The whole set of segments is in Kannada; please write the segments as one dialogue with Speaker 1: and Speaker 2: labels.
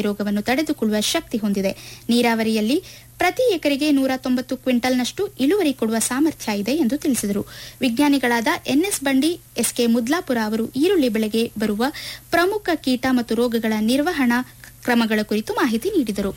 Speaker 1: ರೋಗವನ್ನು ತಡೆದುಕೊಳ್ಳುವ ಶಕ್ತಿ ಹೊಂದಿದೆ ನೀರಾವರಿಯಲ್ಲಿ ಪ್ರತಿ ಎಕರೆಗೆ ನೂರ ತೊಂಬತ್ತು ಕ್ವಿಂಟಲ್ನಷ್ಟು ಇಳುವರಿ ಕೊಡುವ ಸಾಮರ್ಥ್ಯ ಇದೆ ಎಂದು ತಿಳಿಸಿದರು ವಿಜ್ಞಾನಿಗಳಾದ ಎನ್ಎಸ್ ಬಂಡಿ ಎಸ್ಕೆ ಮುದ್ಲಾಪುರ ಅವರು ಈರುಳ್ಳಿ ಬೆಳೆಗೆ ಬರುವ ಪ್ರಮುಖ ಕೀಟ ಮತ್ತು ರೋಗಗಳ ನಿರ್ವಹಣಾ ಕ್ರಮಗಳ ಕುರಿತು ಮಾಹಿತಿ ನೀಡಿದರು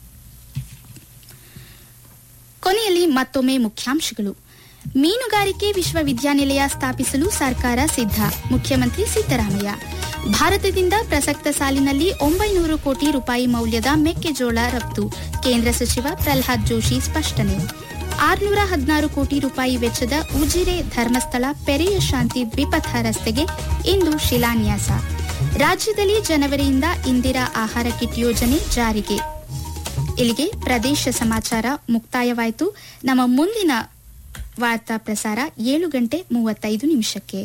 Speaker 1: ಕೊನೆಯಲ್ಲಿ ಮತ್ತೊಮ್ಮೆ ಮುಖ್ಯಾಂಶಗಳು ಮೀನುಗಾರಿಕೆ ವಿಶ್ವವಿದ್ಯಾನಿಲಯ ಸ್ಥಾಪಿಸಲು ಸರ್ಕಾರ ಸಿದ್ಧ ಮುಖ್ಯಮಂತ್ರಿ ಸಿದ್ದರಾಮಯ್ಯ ಭಾರತದಿಂದ ಪ್ರಸಕ್ತ ಸಾಲಿನಲ್ಲಿ ಒಂಬೈನೂರು ಕೋಟಿ ರೂಪಾಯಿ ಮೌಲ್ಯದ ಮೆಕ್ಕೆಜೋಳ ರಫ್ತು ಕೇಂದ್ರ ಸಚಿವ ಪ್ರಲ್ಹಾದ್ ಜೋಶಿ ಸ್ಪಷ್ಟನೆ ಆರುನೂರ ಹದಿನಾರು ಕೋಟಿ ರೂಪಾಯಿ ವೆಚ್ಚದ ಉಜಿರೆ ಧರ್ಮಸ್ಥಳ ಪೆರೆಯ ಶಾಂತಿ ದ್ವಿಪಥ ರಸ್ತೆಗೆ ಇಂದು ಶಿಲಾನ್ಯಾಸ ರಾಜ್ಯದಲ್ಲಿ ಜನವರಿಯಿಂದ ಇಂದಿರಾ ಆಹಾರ ಕಿಟ್ ಯೋಜನೆ ಜಾರಿಗೆ ಇಲ್ಲಿಗೆ ಪ್ರದೇಶ ಸಮಾಚಾರ ಮುಕ್ತಾಯವಾಯಿತು ನಮ್ಮ ಮುಂದಿನ ವಾರ್ತಾ ಪ್ರಸಾರ ಏಳು ಗಂಟೆ ಮೂವತ್ತೈದು ನಿಮಿಷಕ್ಕೆ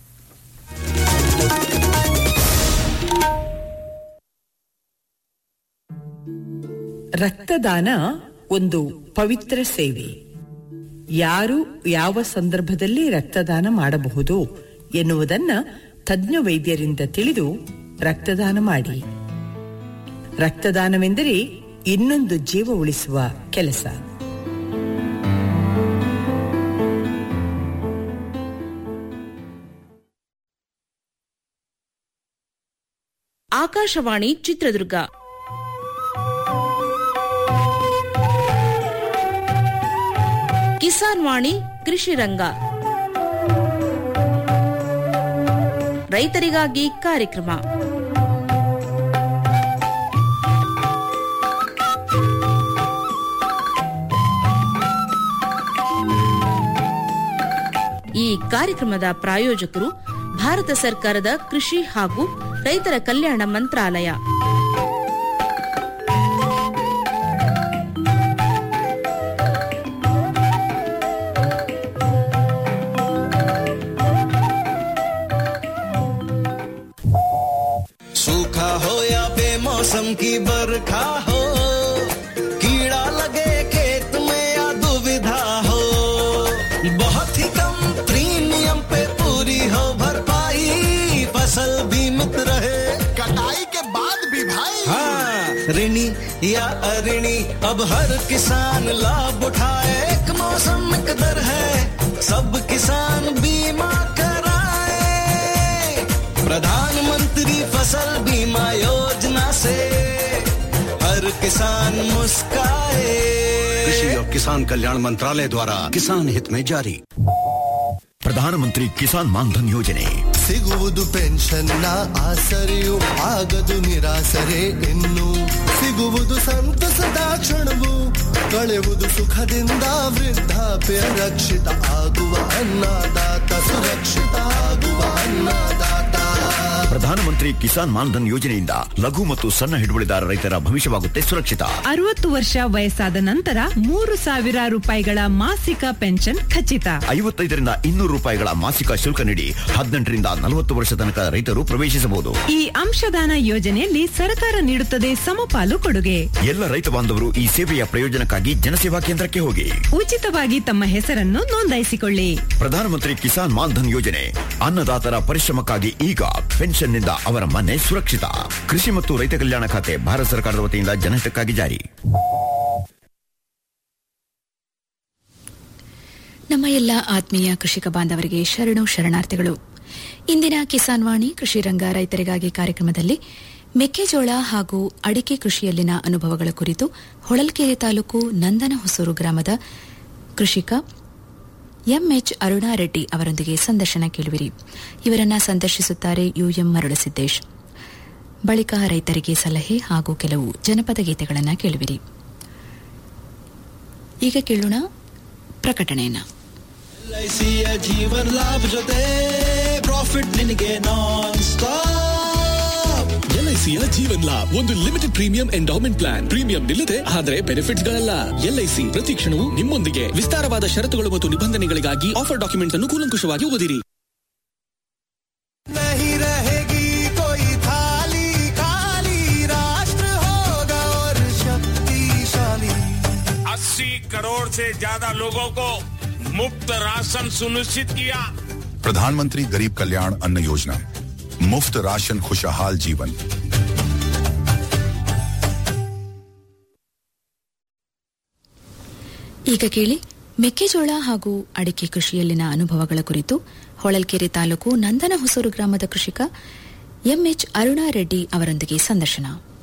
Speaker 2: ರಕ್ತದಾನ ಒಂದು ಪವಿತ್ರ ಸೇವೆ ಯಾರು ಯಾವ ಸಂದರ್ಭದಲ್ಲಿ ರಕ್ತದಾನ ಮಾಡಬಹುದು ಎನ್ನುವುದನ್ನ ತಜ್ಞ ವೈದ್ಯರಿಂದ ತಿಳಿದು ರಕ್ತದಾನ ಮಾಡಿ ರಕ್ತದಾನವೆಂದರೆ ಇನ್ನೊಂದು ಜೀವ ಉಳಿಸುವ ಕೆಲಸ
Speaker 3: ಆಕಾಶವಾಣಿ ಚಿತ್ರದುರ್ಗ ಕಿಸಾನ್ ವಾಣಿ ಕೃಷಿ ರಂಗ ರೈತರಿಗಾಗಿ ಕಾರ್ಯಕ್ರಮ ಈ ಕಾರ್ಯಕ್ರಮದ ಪ್ರಾಯೋಜಕರು ಭಾರತ ಸರ್ಕಾರದ ಕೃಷಿ ಹಾಗೂ ರೈತರ ಕಲ್ಯಾಣ ಮಂತ್ರಾಲಯ
Speaker 4: सूखा हो या बेमौसम की बरखा हो कीड़ा लगे खेत में या दुविधा हो बहुत ही कम प्रीमियम पे पूरी हो भरपाई फसल बीमित रहे
Speaker 5: कटाई के बाद भी भाई
Speaker 4: हाँ ऋणी या अऋणी अब हर किसान लाभ उठाए एक मौसम एक दर है सब किसान बीमा कराए प्रधानमंत्री फसल बीमा योजना से हर किसान मुस्काए
Speaker 5: कृषि और किसान कल्याण मंत्रालय द्वारा किसान हित में जारी
Speaker 6: ಪ್ರಧಾನಮಂತ್ರಿ ಕಿಸಾನ್ ಮಾನ್ಧನ್ ಯೋಜನೆ
Speaker 7: ಸಿಗುವುದು ಪೆನ್ಷನ್ನ ಆಸರೆಯು ಆಗದು ನಿರಾಸರೆ ಇನ್ನು ಸಿಗುವುದು ಸಂತಸದ ಕ್ಷಣವು ಕಳೆಯುವುದು ಸುಖದಿಂದ ವೃದ್ಧಾಪ್ಯ ರಕ್ಷಿತ ಆಗುವ ಅನ್ನದಾತ ಸುರಕ್ಷಿತ ಆಗುವ ಅನ್ನದಾತ
Speaker 6: ಪ್ರಧಾನಮಂತ್ರಿ ಕಿಸಾನ್ ಮಾನ್ಧನ್ ಯೋಜನೆಯಿಂದ ಲಘು ಮತ್ತು ಸಣ್ಣ ಹಿಡುವಳಿದಾರ ರೈತರ ಭವಿಷ್ಯವಾಗುತ್ತೆ ಸುರಕ್ಷಿತ
Speaker 8: ಅರವತ್ತು ವರ್ಷ ವಯಸ್ಸಾದ ನಂತರ ಮೂರು ಸಾವಿರ ರೂಪಾಯಿಗಳ ಮಾಸಿಕ ಪೆನ್ಷನ್ ಖಚಿತ
Speaker 6: ಐವತ್ತೈದರಿಂದ ಇನ್ನೂರು ರೂಪಾಯಿಗಳ ಮಾಸಿಕ ಶುಲ್ಕ ನೀಡಿ ಹದಿನೆಂಟರಿಂದ ನಲವತ್ತು ವರ್ಷ ತನಕ ರೈತರು ಪ್ರವೇಶಿಸಬಹುದು
Speaker 8: ಈ ಅಂಶದಾನ ಯೋಜನೆಯಲ್ಲಿ ಸರ್ಕಾರ ನೀಡುತ್ತದೆ ಸಮಪಾಲು ಕೊಡುಗೆ
Speaker 6: ಎಲ್ಲ ರೈತ ಬಾಂಧವರು ಈ ಸೇವೆಯ ಪ್ರಯೋಜನಕ್ಕಾಗಿ ಜನಸೇವಾ ಕೇಂದ್ರಕ್ಕೆ ಹೋಗಿ
Speaker 8: ಉಚಿತವಾಗಿ ತಮ್ಮ ಹೆಸರನ್ನು ನೋಂದಾಯಿಸಿಕೊಳ್ಳಿ
Speaker 6: ಪ್ರಧಾನಮಂತ್ರಿ ಕಿಸಾನ್ ಮಾನ್ಧನ್ ಯೋಜನೆ ಅನ್ನದಾತರ ಪರಿಶ್ರಮಕ್ಕಾಗಿ ಈಗ ಪೆನ್ಷನ್ನಿಂದ ಅವರ ಮನೆ ಸುರಕ್ಷಿತ ಕೃಷಿ ಮತ್ತು ರೈತ ಕಲ್ಯಾಣ ಖಾತೆ ಭಾರತ ಸರ್ಕಾರದ ವತಿಯಿಂದ ಜನಹಿತಕ್ಕಾಗಿ ಜಾರಿ
Speaker 9: ನಮ್ಮ ಎಲ್ಲ ಆತ್ಮೀಯ ಕೃಷಿಕ ಬಾಂಧವರಿಗೆ ಶರಣು ಶರಣಾರ್ಥಿಗಳು ಇಂದಿನ ಕಿಸಾನ್ ವಾಣಿ ಕೃಷಿ ರಂಗ ರೈತರಿಗಾಗಿ ಕಾರ್ಯಕ್ರಮದಲ್ಲಿ ಮೆಕ್ಕೆಜೋಳ ಹಾಗೂ ಅಡಿಕೆ ಕೃಷಿಯಲ್ಲಿನ ಅನುಭವಗಳ ಕುರಿತು ಹೊಳಲ್ಕೆರೆ ತಾಲೂಕು ನಂದನ ಹೊಸೂರು ಗ್ರಾಮದ ಕೃಷಿಕ ಎಂಎಚ್ ಅರುಣಾರೆಡ್ಡಿ ಅವರೊಂದಿಗೆ ಸಂದರ್ಶನ ಕೇಳುವಿರಿ ಇವರನ್ನ ಸಂದರ್ಶಿಸುತ್ತಾರೆ ಯುಎಂ ಮರುಳಸಿದ್ದೇಶ್ ಬಳಿಕ ರೈತರಿಗೆ ಸಲಹೆ ಹಾಗೂ ಕೆಲವು ಜನಪದ ಗೀತೆಗಳನ್ನು ಕೇಳುವಿರಿ ಈಗ ಕೇಳೋಣ ಪ್ರಕಟಣೆಯನ್ನ
Speaker 4: ಎಲ್ಐಸಿಯ ಜೀವನ್ ಲಾಭ ಜೊತೆ ಪ್ರಾಫಿಟ್ ನಿನಗೆ ನಾನ್ ಸ್ಟಾಪ್
Speaker 10: ಎಲ್ಐಸಿಯ ಜೀವನ್ ಲಾಭ್ ಒಂದು limited premium endowment plan premium ನಿಲ್ಲದೆ ಆದರೆ ಬೆನಿಫಿಟ್ಸ್ ಗಳಲ್ಲ ಎಲ್ಐಸಿ ಪ್ರತಿ ಕ್ಷಣವೂ ನಿಮ್ಮೊಂದಿಗೆ ವಿಸ್ತಾರವಾದ ಷರತ್ತುಗಳು ಮತ್ತು ನಿಬಂಧನೆಗಳಿಗಾಗಿ ಆಫರ್ ಡಾಕ್ಯುಮೆಂಟ್ ಅನ್ನು ಕೂಲಂಕುಷವಾಗಿ ಓದಿರಿ
Speaker 4: नहीं रहेगी कोई थाली खाली राष्ट्र होगा और शक्तिशाली
Speaker 11: अस्सी करोड़ से ज्यादा लोगों को मुफ्त राशन सुनिश्चित किया
Speaker 5: प्रधानमंत्री गरीब कल्याण अन्न योजना मुफ्त राशन खुशहाल जीवन
Speaker 9: ಈಗ ಕೇಳಿ ಮೆಕ್ಕೆಜೋಳ ಹಾಗೂ ಅಡಿಕೆ ಕೃಷಿಯಲ್ಲಿನ ಅನುಭವಗಳ ಕುರಿತು ಹೊಳಲ್ಕೆರೆ ತಾಲೂಕು ನಂದನ ಹೊಸೂರು ಗ್ರಾಮದ ಕೃಷಿಕ ಎಂಎಚ್ ಅರುಣಾರೆಡ್ಡಿ ಅವರೊಂದಿಗೆ ಸಂದರ್ಶನ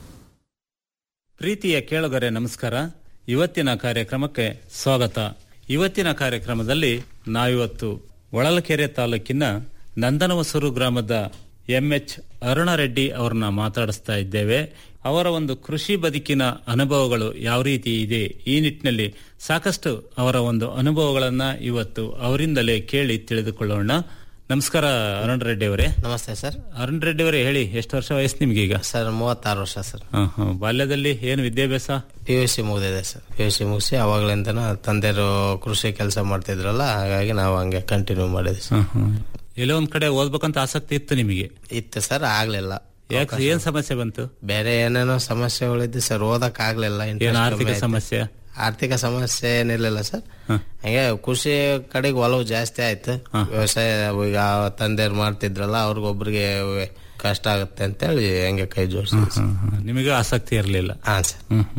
Speaker 12: ಪ್ರೀತಿಯ ಕೇಳುಗರೆ ನಮಸ್ಕಾರ ಇವತ್ತಿನ ಕಾರ್ಯಕ್ರಮಕ್ಕೆ ಸ್ವಾಗತ ಇವತ್ತಿನ ಕಾರ್ಯಕ್ರಮದಲ್ಲಿ ನಾವಿವತ್ತು ಹೊಳಲ್ಕೆರೆ ತಾಲೂಕಿನ ನಂದನವಸೂರು ಗ್ರಾಮದ ಎಂಎಚ್ ಅರುಣಾರೆಡ್ಡಿ ಅವರನ್ನ ಮಾತಾಡಿಸ್ತಾ ಇದ್ದೇವೆ ಅವರ ಒಂದು ಕೃಷಿ ಬದುಕಿನ ಅನುಭವಗಳು ಯಾವ ರೀತಿ ಇದೆ ಈ ನಿಟ್ಟಿನಲ್ಲಿ ಸಾಕಷ್ಟು ಅವರ ಒಂದು ಅನುಭವಗಳನ್ನ ಇವತ್ತು ಅವರಿಂದಲೇ ಕೇಳಿ ತಿಳಿದುಕೊಳ್ಳೋಣ ನಮಸ್ಕಾರ ಅರುಣ್ ರೆಡ್ಡಿ ಅವರೇ
Speaker 13: ನಮಸ್ತೆ ಸರ್
Speaker 12: ಅರುಣ್ ರೆಡ್ಡಿ ಅವರೇ ಹೇಳಿ ಎಷ್ಟು ವರ್ಷ ವಯಸ್ಸು ನಿಮ್ಗೆ ಈಗ
Speaker 13: ಸರ್ ಮೂವತ್ತಾರು ವರ್ಷ ಸರ್
Speaker 12: ಹ, ಹ. ಬಾಲ್ಯದಲ್ಲಿ ಏನು ವಿದ್ಯಾಭ್ಯಾಸ
Speaker 13: ಪಿ ಯು ಸಿ ಮುಗಿದಿದೆ ಸರ್ ಪಿ ಯು ಸಿ ಮುಗಿಸಿ ಅವಾಗ್ಲಿಂದನ ತಂದೆಯರು ಕೃಷಿ ಕೆಲಸ ಮಾಡ್ತಿದ್ರಲ್ಲ ಹಾಗಾಗಿ ನಾವು ಹಂಗೆ ಕಂಟಿನ್ಯೂ ಮಾಡಿದ್ವಿ ಸರ್
Speaker 12: ಹ, ಹ. ಎಲ್ಲೋ ಒಂದ್ ಕಡೆ ಓದ್ಬೇಕಂತ ಆಸಕ್ತಿ ಇತ್ತು ನಿಮಗೆ
Speaker 13: ಇತ್ತು ಸರ್ ಆಗ್ಲಿಲ್ಲ
Speaker 12: ಯಾಕೆ ಏನ್ ಸಮಸ್ಯೆ ಬಂತು
Speaker 13: ಬೇರೆ ಏನೇನೋ ಸಮಸ್ಯೆಗಳಿದ್ದು ಸರ್ ಓದಕ್ ಆಗ್ಲಿಲ್ಲ
Speaker 12: ಏನ್
Speaker 13: interest
Speaker 12: ಆರ್ಥಿಕ
Speaker 13: ಕಮ್ಮಿ ಆಯ್ತು.
Speaker 12: ಸಮಸ್ಯೆ
Speaker 13: ಆರ್ಥಿಕ ಸಮಸ್ಯೆ ಏನಿರ್ಲಿಲ್ಲ ಸರ್ ಹಂಗೆ ಕೃಷಿ ಕಡೆಗೆ ಒಲವು ಜಾಸ್ತಿ ಆಯ್ತು ವ್ಯವಸಾಯ ಈಗ ತಂದೆಯರು ಮಾಡ್ತಿದ್ರಲ್ಲ ಅವ್ರಿಗೊಬ್ರಿಗೆ ಕಷ್ಟ ಆಗುತ್ತೆ ಅಂತೇಳಿ ಹಂಗೆ ಕೈ ಜೋಡಿಸಿ
Speaker 12: ನಿಮಗೆ ಆಸಕ್ತಿ ಇರಲಿಲ್ಲ
Speaker 13: ಹಾ ಸರ್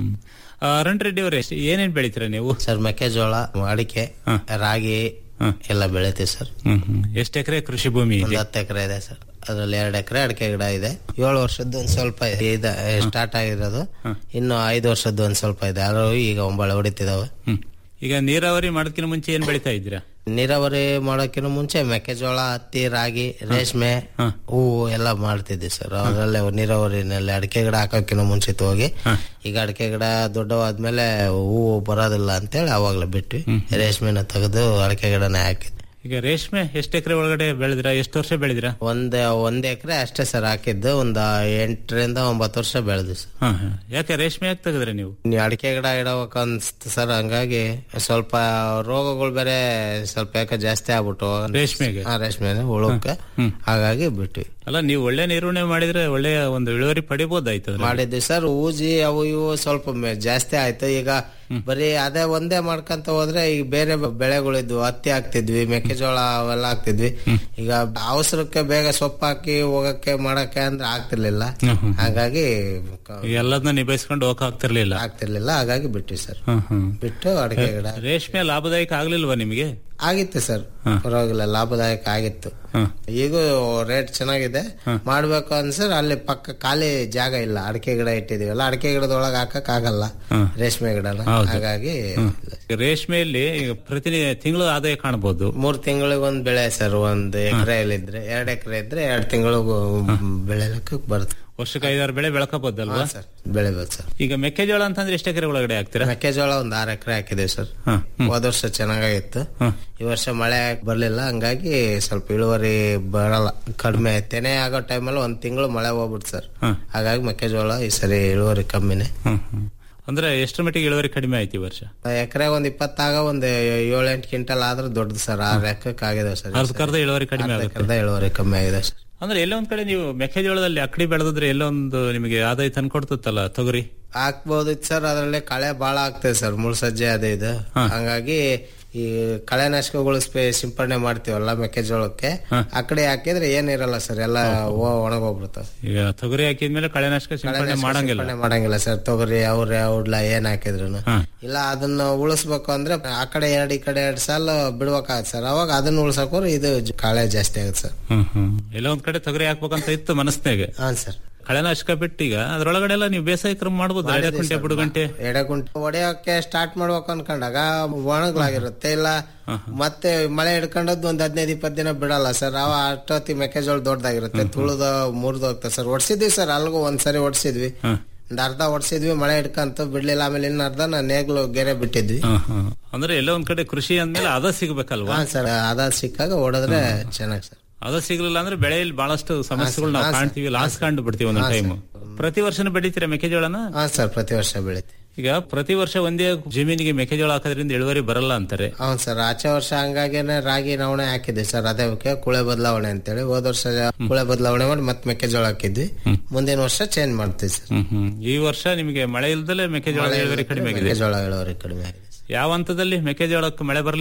Speaker 12: ಅರುಣ್ ರೆಡ್ಡಿ ಅವರೇ ಏನೇನ್ ಬೆಳಿತೀರಾ ನೀವು
Speaker 13: ಸರ್ ಮೆಕ್ಕೆಜೋಳ ಅಡಿಕೆ ರಾಗಿ ಎಲ್ಲ ಬೆಳಿತೀವಿ ಸರ್
Speaker 12: ಎಷ್ಟು ಎಕರೆ ಕೃಷಿ ಭೂಮಿ
Speaker 13: ಒಂದು
Speaker 12: ಇದೆ
Speaker 13: ಹತ್ತು ಎಕರೆ ಇದೆ ಸರ್ ಅದ್ರಲ್ಲಿ ಎರಡು ಎಕರೆ ಅಡಿಕೆ ಗಿಡ ಇದೆ ಏಳು ವರ್ಷದ್ದು ಒಂದ್ ಸ್ವಲ್ಪ ಇದೆ ಸ್ಟಾರ್ಟ್ ಆಗಿರೋದು ಇನ್ನು ಐದು ವರ್ಷದ್ದು ಒಂದ್ ಸ್ವಲ್ಪ ಇದೆ ಅದು ಈಗ ಒಂಬಳೆ ಹೊಡಿತಿದಾವೆ
Speaker 12: ಹ್ಮ್. ಈಗ ನೀರಾವರಿ ಮಾಡೋದಕ್ಕಿಂತ ಮುಂಚೆ ಏನ್ ಬೆಳಿತಾ ಇದ್ದೀರಾ
Speaker 13: ನೀರಾವರಿ ಮಾಡೋಕ್ಕಿಂತ ಮುಂಚೆ ಮೆಕ್ಕೆಜೋಳ ಹತ್ತಿ ರಾಗಿ ರೇಷ್ಮೆ ಹೂವು ಎಲ್ಲ ಮಾಡ್ತಿದ್ವಿ ಸರ್ ಅದರಲ್ಲೇ ನೀರಾವರಿನಲ್ಲಿ ಅಡಿಕೆ ಗಿಡ ಹಾಕೋಕ್ಕಿಂತ ಮುಂಚಿತ ಹೋಗಿ ಈಗ ಅಡಿಕೆ ಗಿಡ ದೊಡ್ಡವಾದ್ಮೇಲೆ ಹೂವು ಬರೋದಿಲ್ಲ ಅಂತೇಳಿ ಅವಾಗ್ಲೇ ಬಿಟ್ವಿ ರೇಷ್ಮೆನ ತೆಗೆದು ಅಡಿಕೆ ಗಿಡನೇ ಹಾಕಿದ್ವಿ
Speaker 12: ಈಗ ರೇಷ್ಮೆ ಎಷ್ಟು ಎಕರೆ ಒಳಗಡೆ ಬೆಳೆದಿರಾ ಎಷ್ಟು ವರ್ಷ ಬೆಳೆದಿರಾ
Speaker 13: ಒಂದ್ ಒಂದ್ ಎಕರೆ ಅಷ್ಟೇ ಸರ್ ಹಾಕಿದ್ದು ಒಂದ್ ಎಂಟರಿಂದ ಒಂಬತ್ತು ವರ್ಷ ಬೆಳೆದ್ವಿ ಸರ್
Speaker 12: ಹ, ಹ. ಯಾಕೆ ರೇಷ್ಮೆ ಯಾಕೆ ತೆಗೆದ್ರೆ ನೀವು
Speaker 13: ನೀವು ಅಡಿಕೆ ಗಿಡ ಇಡಬೇಕು ಅನ್ಸ್ತು ಸರ್ ಹಂಗಾಗಿ ಸ್ವಲ್ಪ ರೋಗಗಳು ಬೇರೆ ಸ್ವಲ್ಪ ಯಾಕೆ ಜಾಸ್ತಿ ಆಗ್ಬಿಟ್ಟು
Speaker 12: ರೇಷ್ಮೆಗೆ?
Speaker 13: ಹಾ, ರೇಷ್ಮೆನೆ ಹುಳುಕ್ಕೆ ಹಾಗಾಗಿ ಬಿಟ್ವಿ
Speaker 12: ಅಲ್ಲ ನೀವು ಒಳ್ಳೆ ನಿರ್ವಹಣೆ ಮಾಡಿದ್ರೆ ಒಳ್ಳೆಯ ಒಂದು ಇಳುವರಿ ಪಡಿಬಹುದಾಯ್ತು ಅದ್ರಲ್ಲಿ.
Speaker 13: ಮಾಡಿದ್ವಿ ಸರ್ ಊಜಿ ಅವು ಇವು ಸ್ವಲ್ಪ ಮೆ- ಜಾಸ್ತಿ ಆಯ್ತು ಈಗ ಬರೀ ಅದೇ ಒಂದೇ ಮಾಡ್ಕೊಂತ ಹೋದ್ರೆ ಈಗ ಬೇರೆ ಬ- ಬೆಳೆಗಳಿದ್ವು ಹತ್ತಿ ಹಾಕ್ತಿದ್ವಿ ಮೆಕ್ಕೆಜೋಳ ಅವೆಲ್ಲ ಹಾಕ್ತಿದ್ವಿ ಈಗ ಅವಸರಕ್ಕೆ ಬೇಗ ಸೊಪ್ಪು ಹಾಕಿ ಹೋಗಕ್ಕೆ ಮಾಡಕ್ಕೆ ಅಂದ್ರೆ ಆಗ್ತಿರ್ಲಿಲ್ಲ ಹಾಗಾಗಿ ಕ-
Speaker 12: ಈಗ ಎಲ್ಲದನ್ನ ನಿಭಾಯಿಸ್ಕೊಂಡು ಹೋಗಕ್ ಆಗ್ತಿರ್ಲಿಲ್ಲ
Speaker 13: ಆಗ್ತಿರ್ಲಿಲ್ಲ ಹಾಗಾಗಿ ಬಿಟ್ವಿ ಸರ್
Speaker 12: ಹ್ಮ್, ಹ್ಮ್.
Speaker 13: ಬಿಟ್ಟು ಅಡಿಕೆ ಗಿಡ
Speaker 12: ರೇಷ್ಮೆ ಲಾಭದಾಯಕ ಆಗ್ಲಿಲ್ವಾ ನಿಮಗೆ
Speaker 13: ಆಗಿತ್ತು ಸರ್ ಪರವಾಗಿಲ್ಲ ಲಾಭದಾಯಕ ಆಗಿತ್ತು ಈಗೂ ರೇಟ್ ಚೆನ್ನಾಗಿದೆ ಮಾಡ್ಬೇಕು ಅನ್ಸರ್ ಅಲ್ಲಿ ಪಕ್ಕ ಖಾಲಿ ಜಾಗ ಇಲ್ಲ ಅಡಿಕೆ ಗಿಡ ಇಟ್ಟಿದೀವಲ್ಲ ಅಡಿಕೆ ಗಿಡದೊಳಗೆ ಹಾಕಕ್ ಆಗಲ್ಲ ರೇಷ್ಮೆ ಗಿಡನ
Speaker 12: ಹೌದು.
Speaker 13: ಹಾಗಾಗಿ
Speaker 12: ರೇಷ್ಮೆಯಲ್ಲಿ ಈಗ ಪ್ರತಿ ತಿಂಗಳು ಆದಾಯ ಕಾಣಬಹುದು
Speaker 13: ಮೂರ್ ತಿಂಗಳಿಗೆ ಒಂದ್ ಬೆಳೆ ಸರ್ ಒಂದ್ ಎಕರೆಯಲ್ಲಿದ್ರೆ ಎರಡ್ ಎಕರೆ ಇದ್ರೆ ಎರಡ್ ತಿಂಗಳು ಬೆಳೆಲಕ್ಕೆ ಬರುತ್ತೆ
Speaker 12: ವರ್ಷಕ್ಕೆ ಐದಾರು ಬೆಳೆ ಬೆಳಕಬಹುದಲ್ವಾ
Speaker 13: ಹಾ, ಸರ್ ಬೆಳಿಬೋದು ಸರ್
Speaker 12: ಈಗ ಮೆಕ್ಕೆಜೋಳ ಅಂತಂದ್ರೆ ಎಷ್ಟು ಎಕರೆ ಒಳಗಡೆ ಹಾಕ್ತೀರಾ
Speaker 13: ಮೆಕ್ಕೆಜೋಳ ಒಂದ್ ಆರ್ ಎಕರೆ ಹಾಕಿದೀವಿ ಸರ್ ಹೋದ ವರ್ಷ ಚೆನ್ನಾಗಾಗಿತ್ತು ಈ ವರ್ಷ ಮಳೆ ಬರ್ಲಿಲ್ಲ ಹಂಗಾಗಿ ಸ್ವಲ್ಪ ಇಳುವರಿ ಬರಲ್ಲ ಕಡಿಮೆ ತೆನೆ ಆಗೋ ಟೈಮಲ್ಲಿ ಒಂದ್ ತಿಂಗಳು ಮಳೆ ಹೋಗ್ಬಿಡ್ತು ಸರ್ ಹಾಗಾಗಿ ಮೆಕ್ಕೆಜೋಳ ಈ ಸರಿ ಇಳುವರಿ ಕಮ್ಮಿನೇ
Speaker 12: ಅಂದ್ರೆ ಎಷ್ಟರ ಮಟ್ಟಿಗೆ ಇಳುವರಿ ಕಡಿಮೆ ಆಯ್ತು ಈ ವರ್ಷ
Speaker 13: ಎಕರೆ ಒಂದ್ ಇಪ್ಪತ್ತಾಗ ಒಂದ್ ಏಳೆಂಟು ಕ್ವಿಂಟಲ್ ಆದ್ರೆ ದೊಡ್ಡದು ಸರ್ ಆ ಲೆಕ್ಕಕ್ಕೆ ಆಗಿದೆ ಸರ್ ಈ
Speaker 12: ಅರ್ಧಕ್ಕರ್ಧ
Speaker 13: ಸರಿ.
Speaker 12: ಇಳುವರಿ ಕಡಿಮೆ ಆಗುತ್ತೆ.
Speaker 13: ಅರ್ಧಕ್ಕರ್ಧ ಇಳುವರಿ ಕಮ್ಮಿ ಆಗಿದೆ ಸರ್
Speaker 12: ಅಂದ್ರೆ ಎಲ್ಲೋ ಒಂದ್ ಕಡೆ ನೀವು ಮೆಕ್ಕೆಜೋಳದಲ್ಲಿ ಅಕ್ಕಡಿ ಬೆಳೆದಿದ್ರೆ ಎಲ್ಲೋ ಒಂದು ನಿಮಗೆ ಆದಾಯ ತಂದ್ಕೊಡ್ತಲ್ಲ ತೊಗರಿ
Speaker 13: ಹಾಕ್ಬೋದಿತ್ತು ಸರ್ ಅದ್ರಲ್ಲಿ ಕಳೆ ಬಾಳ ಆಗ್ತದೆ ಸರ್ ಮುಳ್ಸಜ್ಜೆ ಅದೇ ಇದು ಹಂಗಾಗಿ ಈ ಕಳೆನಾಶಕಗಳು ಸ್ಪೇ ಸಿಂಪಡಣೆ ಮಾಡ್ತೀವಲ್ಲ ಮೆಕ್ಕೆಜೋಳಕ್ಕೆ ಆ ಕಡೆ ಹಾಕಿದ್ರೆ ಏನಿರಲ್ಲ ಸರ್ ಎಲ್ಲ ಒಣಗೋಗ್ಬಿಡ್ತಾವ
Speaker 12: ಈಗ ತೊಗರಿ ಹಾಕಿದ್ಮೇಲೆ ಕಳೆನಾಶಕ ಸಿಂಪಡಣೆ ಮಾಡಂಗಿಲ್ಲ
Speaker 13: ಸಿಂಪಡಣೆ ಮಾಡಂಗಿಲ್ಲ ಸರ್ ತೊಗರಿ ಅವ್ರೆ ಔಡ್ಲ ಏನ್ ಹಾಕಿದ್ರು ಇಲ್ಲ ಅದನ್ನ ಉಳಿಸ್ಬೇಕು ಅಂದ್ರೆ ಆ ಕಡೆ ಎರಡ್ ಈ ಕಡೆ ಎರಡ್ ಸಾಲ ಬಿಡ್ಬೇಕಾಗತ್ತೆ ಸರ್ ಅವಾಗ ಅದನ್ನ ಉಳ್ಸಕೋರು ಇದು ಜ- ಕಳೆ ಜಾಸ್ತಿ ಆಗುತ್ತೆ ಸರ್
Speaker 12: ಹ್ಮ್ ಹ್ಮ್ ಎಲ್ಲೋ ಒಂದ್ ಕಡೆ ತೊಗರಿ ಹಾಕ್ಬೇಕಂತ ಇತ್ತು ಮನಸ್ನಾಗೆ
Speaker 13: ಹಾ ಸರ್
Speaker 12: ಕಳೆನಾಶಕ ಬಿಟ್ಟು ಈಗ ಅದ್ರೊಳಗಡೆ ಎಲ್ಲ ನೀವು ಬೇಸಾಯ ಕ್ರಮ ಮಾಡ್ಬೋದು ಎಡೆಕುಂಟೆ ಬುಡುಗಂಟೆ
Speaker 13: ಎಡೆಗುಂಟೆ ಹೊಡೆಯೋಕೆ ಸ್ಟಾರ್ಟ್ ಮಾಡ್ಬೇಕು ಅನ್ಕೊಂಡಾಗ ಒಣಗ್ಲಾಗಿರುತ್ತೆ ಇಲ್ಲ ಮತ್ತೆ ಮಳೆ ಹಿಡ್ಕೊಂಡದ್ದು ಒಂದ್ ಹದಿನೈದು ಇಪ್ಪತ್ತು ದಿನ ಬಿಡಲ್ಲ ಸರ್ ಅವ ಅಷ್ಟೊತ್ತಿ ಮೆಕ್ಕೆಜೋಳ ದೊಡ್ಡದಾಗಿರುತ್ತೆ ತುಳಿದ ಮುರಿದು ಹೋಗ್ತದೆ ಸರ್ ಹೊಡ್ಸಿದ್ವಿ ಸರ್ ಅಲ್ಗೂ ಒಂದ್ಸರಿ ಹೊಡ್ಸಿದ್ವಿ ಒಂದ್ ಅರ್ಧ ಹೊಡ್ಸಿದ್ವಿ ಮಳೆ ಹಿಡ್ಕಂತ ಬಿಡ್ಲಿಲ್ಲ ಆಮೇಲೆ ಇನ್ನ ಅರ್ಧ ನಾ ನೇಗ್ಲು ಗೆರೆ ಬಿಟ್ಟಿದ್ವಿ
Speaker 12: ಹ್ಮ್, ಹ್ಮ್. ಅಂದ್ರೆ ಎಲ್ಲೋ ಒಂದ್ ಕಡೆ ಕೃಷಿ ಅಂದ್ಮೇಲೆ ಅದ ಸಿಗ್ಬೇಕಲ್ವಾ
Speaker 13: ಹಾ ಸರ್ ಅದ ಸಿಕ್ಕಾಗ ಹೊಡೆದ್ರೆ ಚೆನ್ನಾಗಿ ಸರ್
Speaker 12: ಅದ ಸಿಗ್ಲಿಲ್ಲ ಅಂದ್ರೆ ಬೆಳೆಯಲ್ಲಿ ಬಹಳಷ್ಟು ಸಮಸ್ಯೆಗಳು ನಾವು
Speaker 13: ಹಾ, ಸರ್.
Speaker 12: ಕಾಣ್ತೀವಿ ಲಾಸ್ ಕಂಡು ಬಿಡ್ತೀವಿ ಒಂದೊಂದು
Speaker 13: ಹಾ,
Speaker 12: ಟೈಮ್ ಪ್ರತಿ ವರ್ಷನೂ ಬೆಳಿತೀರಾ ಮೆಕ್ಕೆಜೋಳನ
Speaker 13: ಹಾ ಸರ್ ಪ್ರತಿ ವರ್ಷ ಬೆಳಿತೀವಿ
Speaker 12: ಈಗ ಪ್ರತಿ ವರ್ಷ ಒಂದೇ ಜಮೀನಿಗೆ ಮೆಕ್ಕೆಜೋಳ ಹಾಕೋದ್ರಿಂದ ಇಳುವರಿ ಬರಲ್ಲ ಅಂತಾರೆ
Speaker 13: ಹೌದು ಸರ್ ಆಚೆ ವರ್ಷ ಹಂಗಾಗೇನೆ ರಾಗಿ ನವಣೆ ಹಾಕಿದ್ವಿ ಸರ್ ಅದಕ್ಕೆ ಕುಳೆ ಬದಲಾವಣೆ ಅಂತೇಳಿ ಹೋದ ವರ್ಷ ಕುಳೆ ಬದಲಾವಣೆ ಮಾಡಿ ಮತ್ತೆ ಮೆಕ್ಕೆಜೋಳ ಹಾಕಿದ್ವಿ ಮುಂದಿನ ವರ್ಷ ಚೇಂಜ್ ಮಾಡ್ತೀವಿ ಸರ್
Speaker 12: ಹ್ಮ್ ಹ್ಮ್ ಈ ವರ್ಷ ನಿಮಗೆ ಮಳೆ ಇಲ್ದಲೆ ಮೆಕ್ಕೆಜೋಳ
Speaker 13: ಮಳೆ
Speaker 12: ಇಳುವರಿ ಕಡಿಮೆ ಆಗಿದೆ
Speaker 13: ಮೆಕ್ಕೆಜೋಳ ಇಳುವರಿ ಕಡಿಮೆ ಆಗಿದೆ
Speaker 12: ಯಾವ ಹಂತದಲ್ಲಿ ಮೆಕ್ಕೆಜೋಳಕ್ಕೆ ಮಳೆ ಬರಲಿಲ್ಲ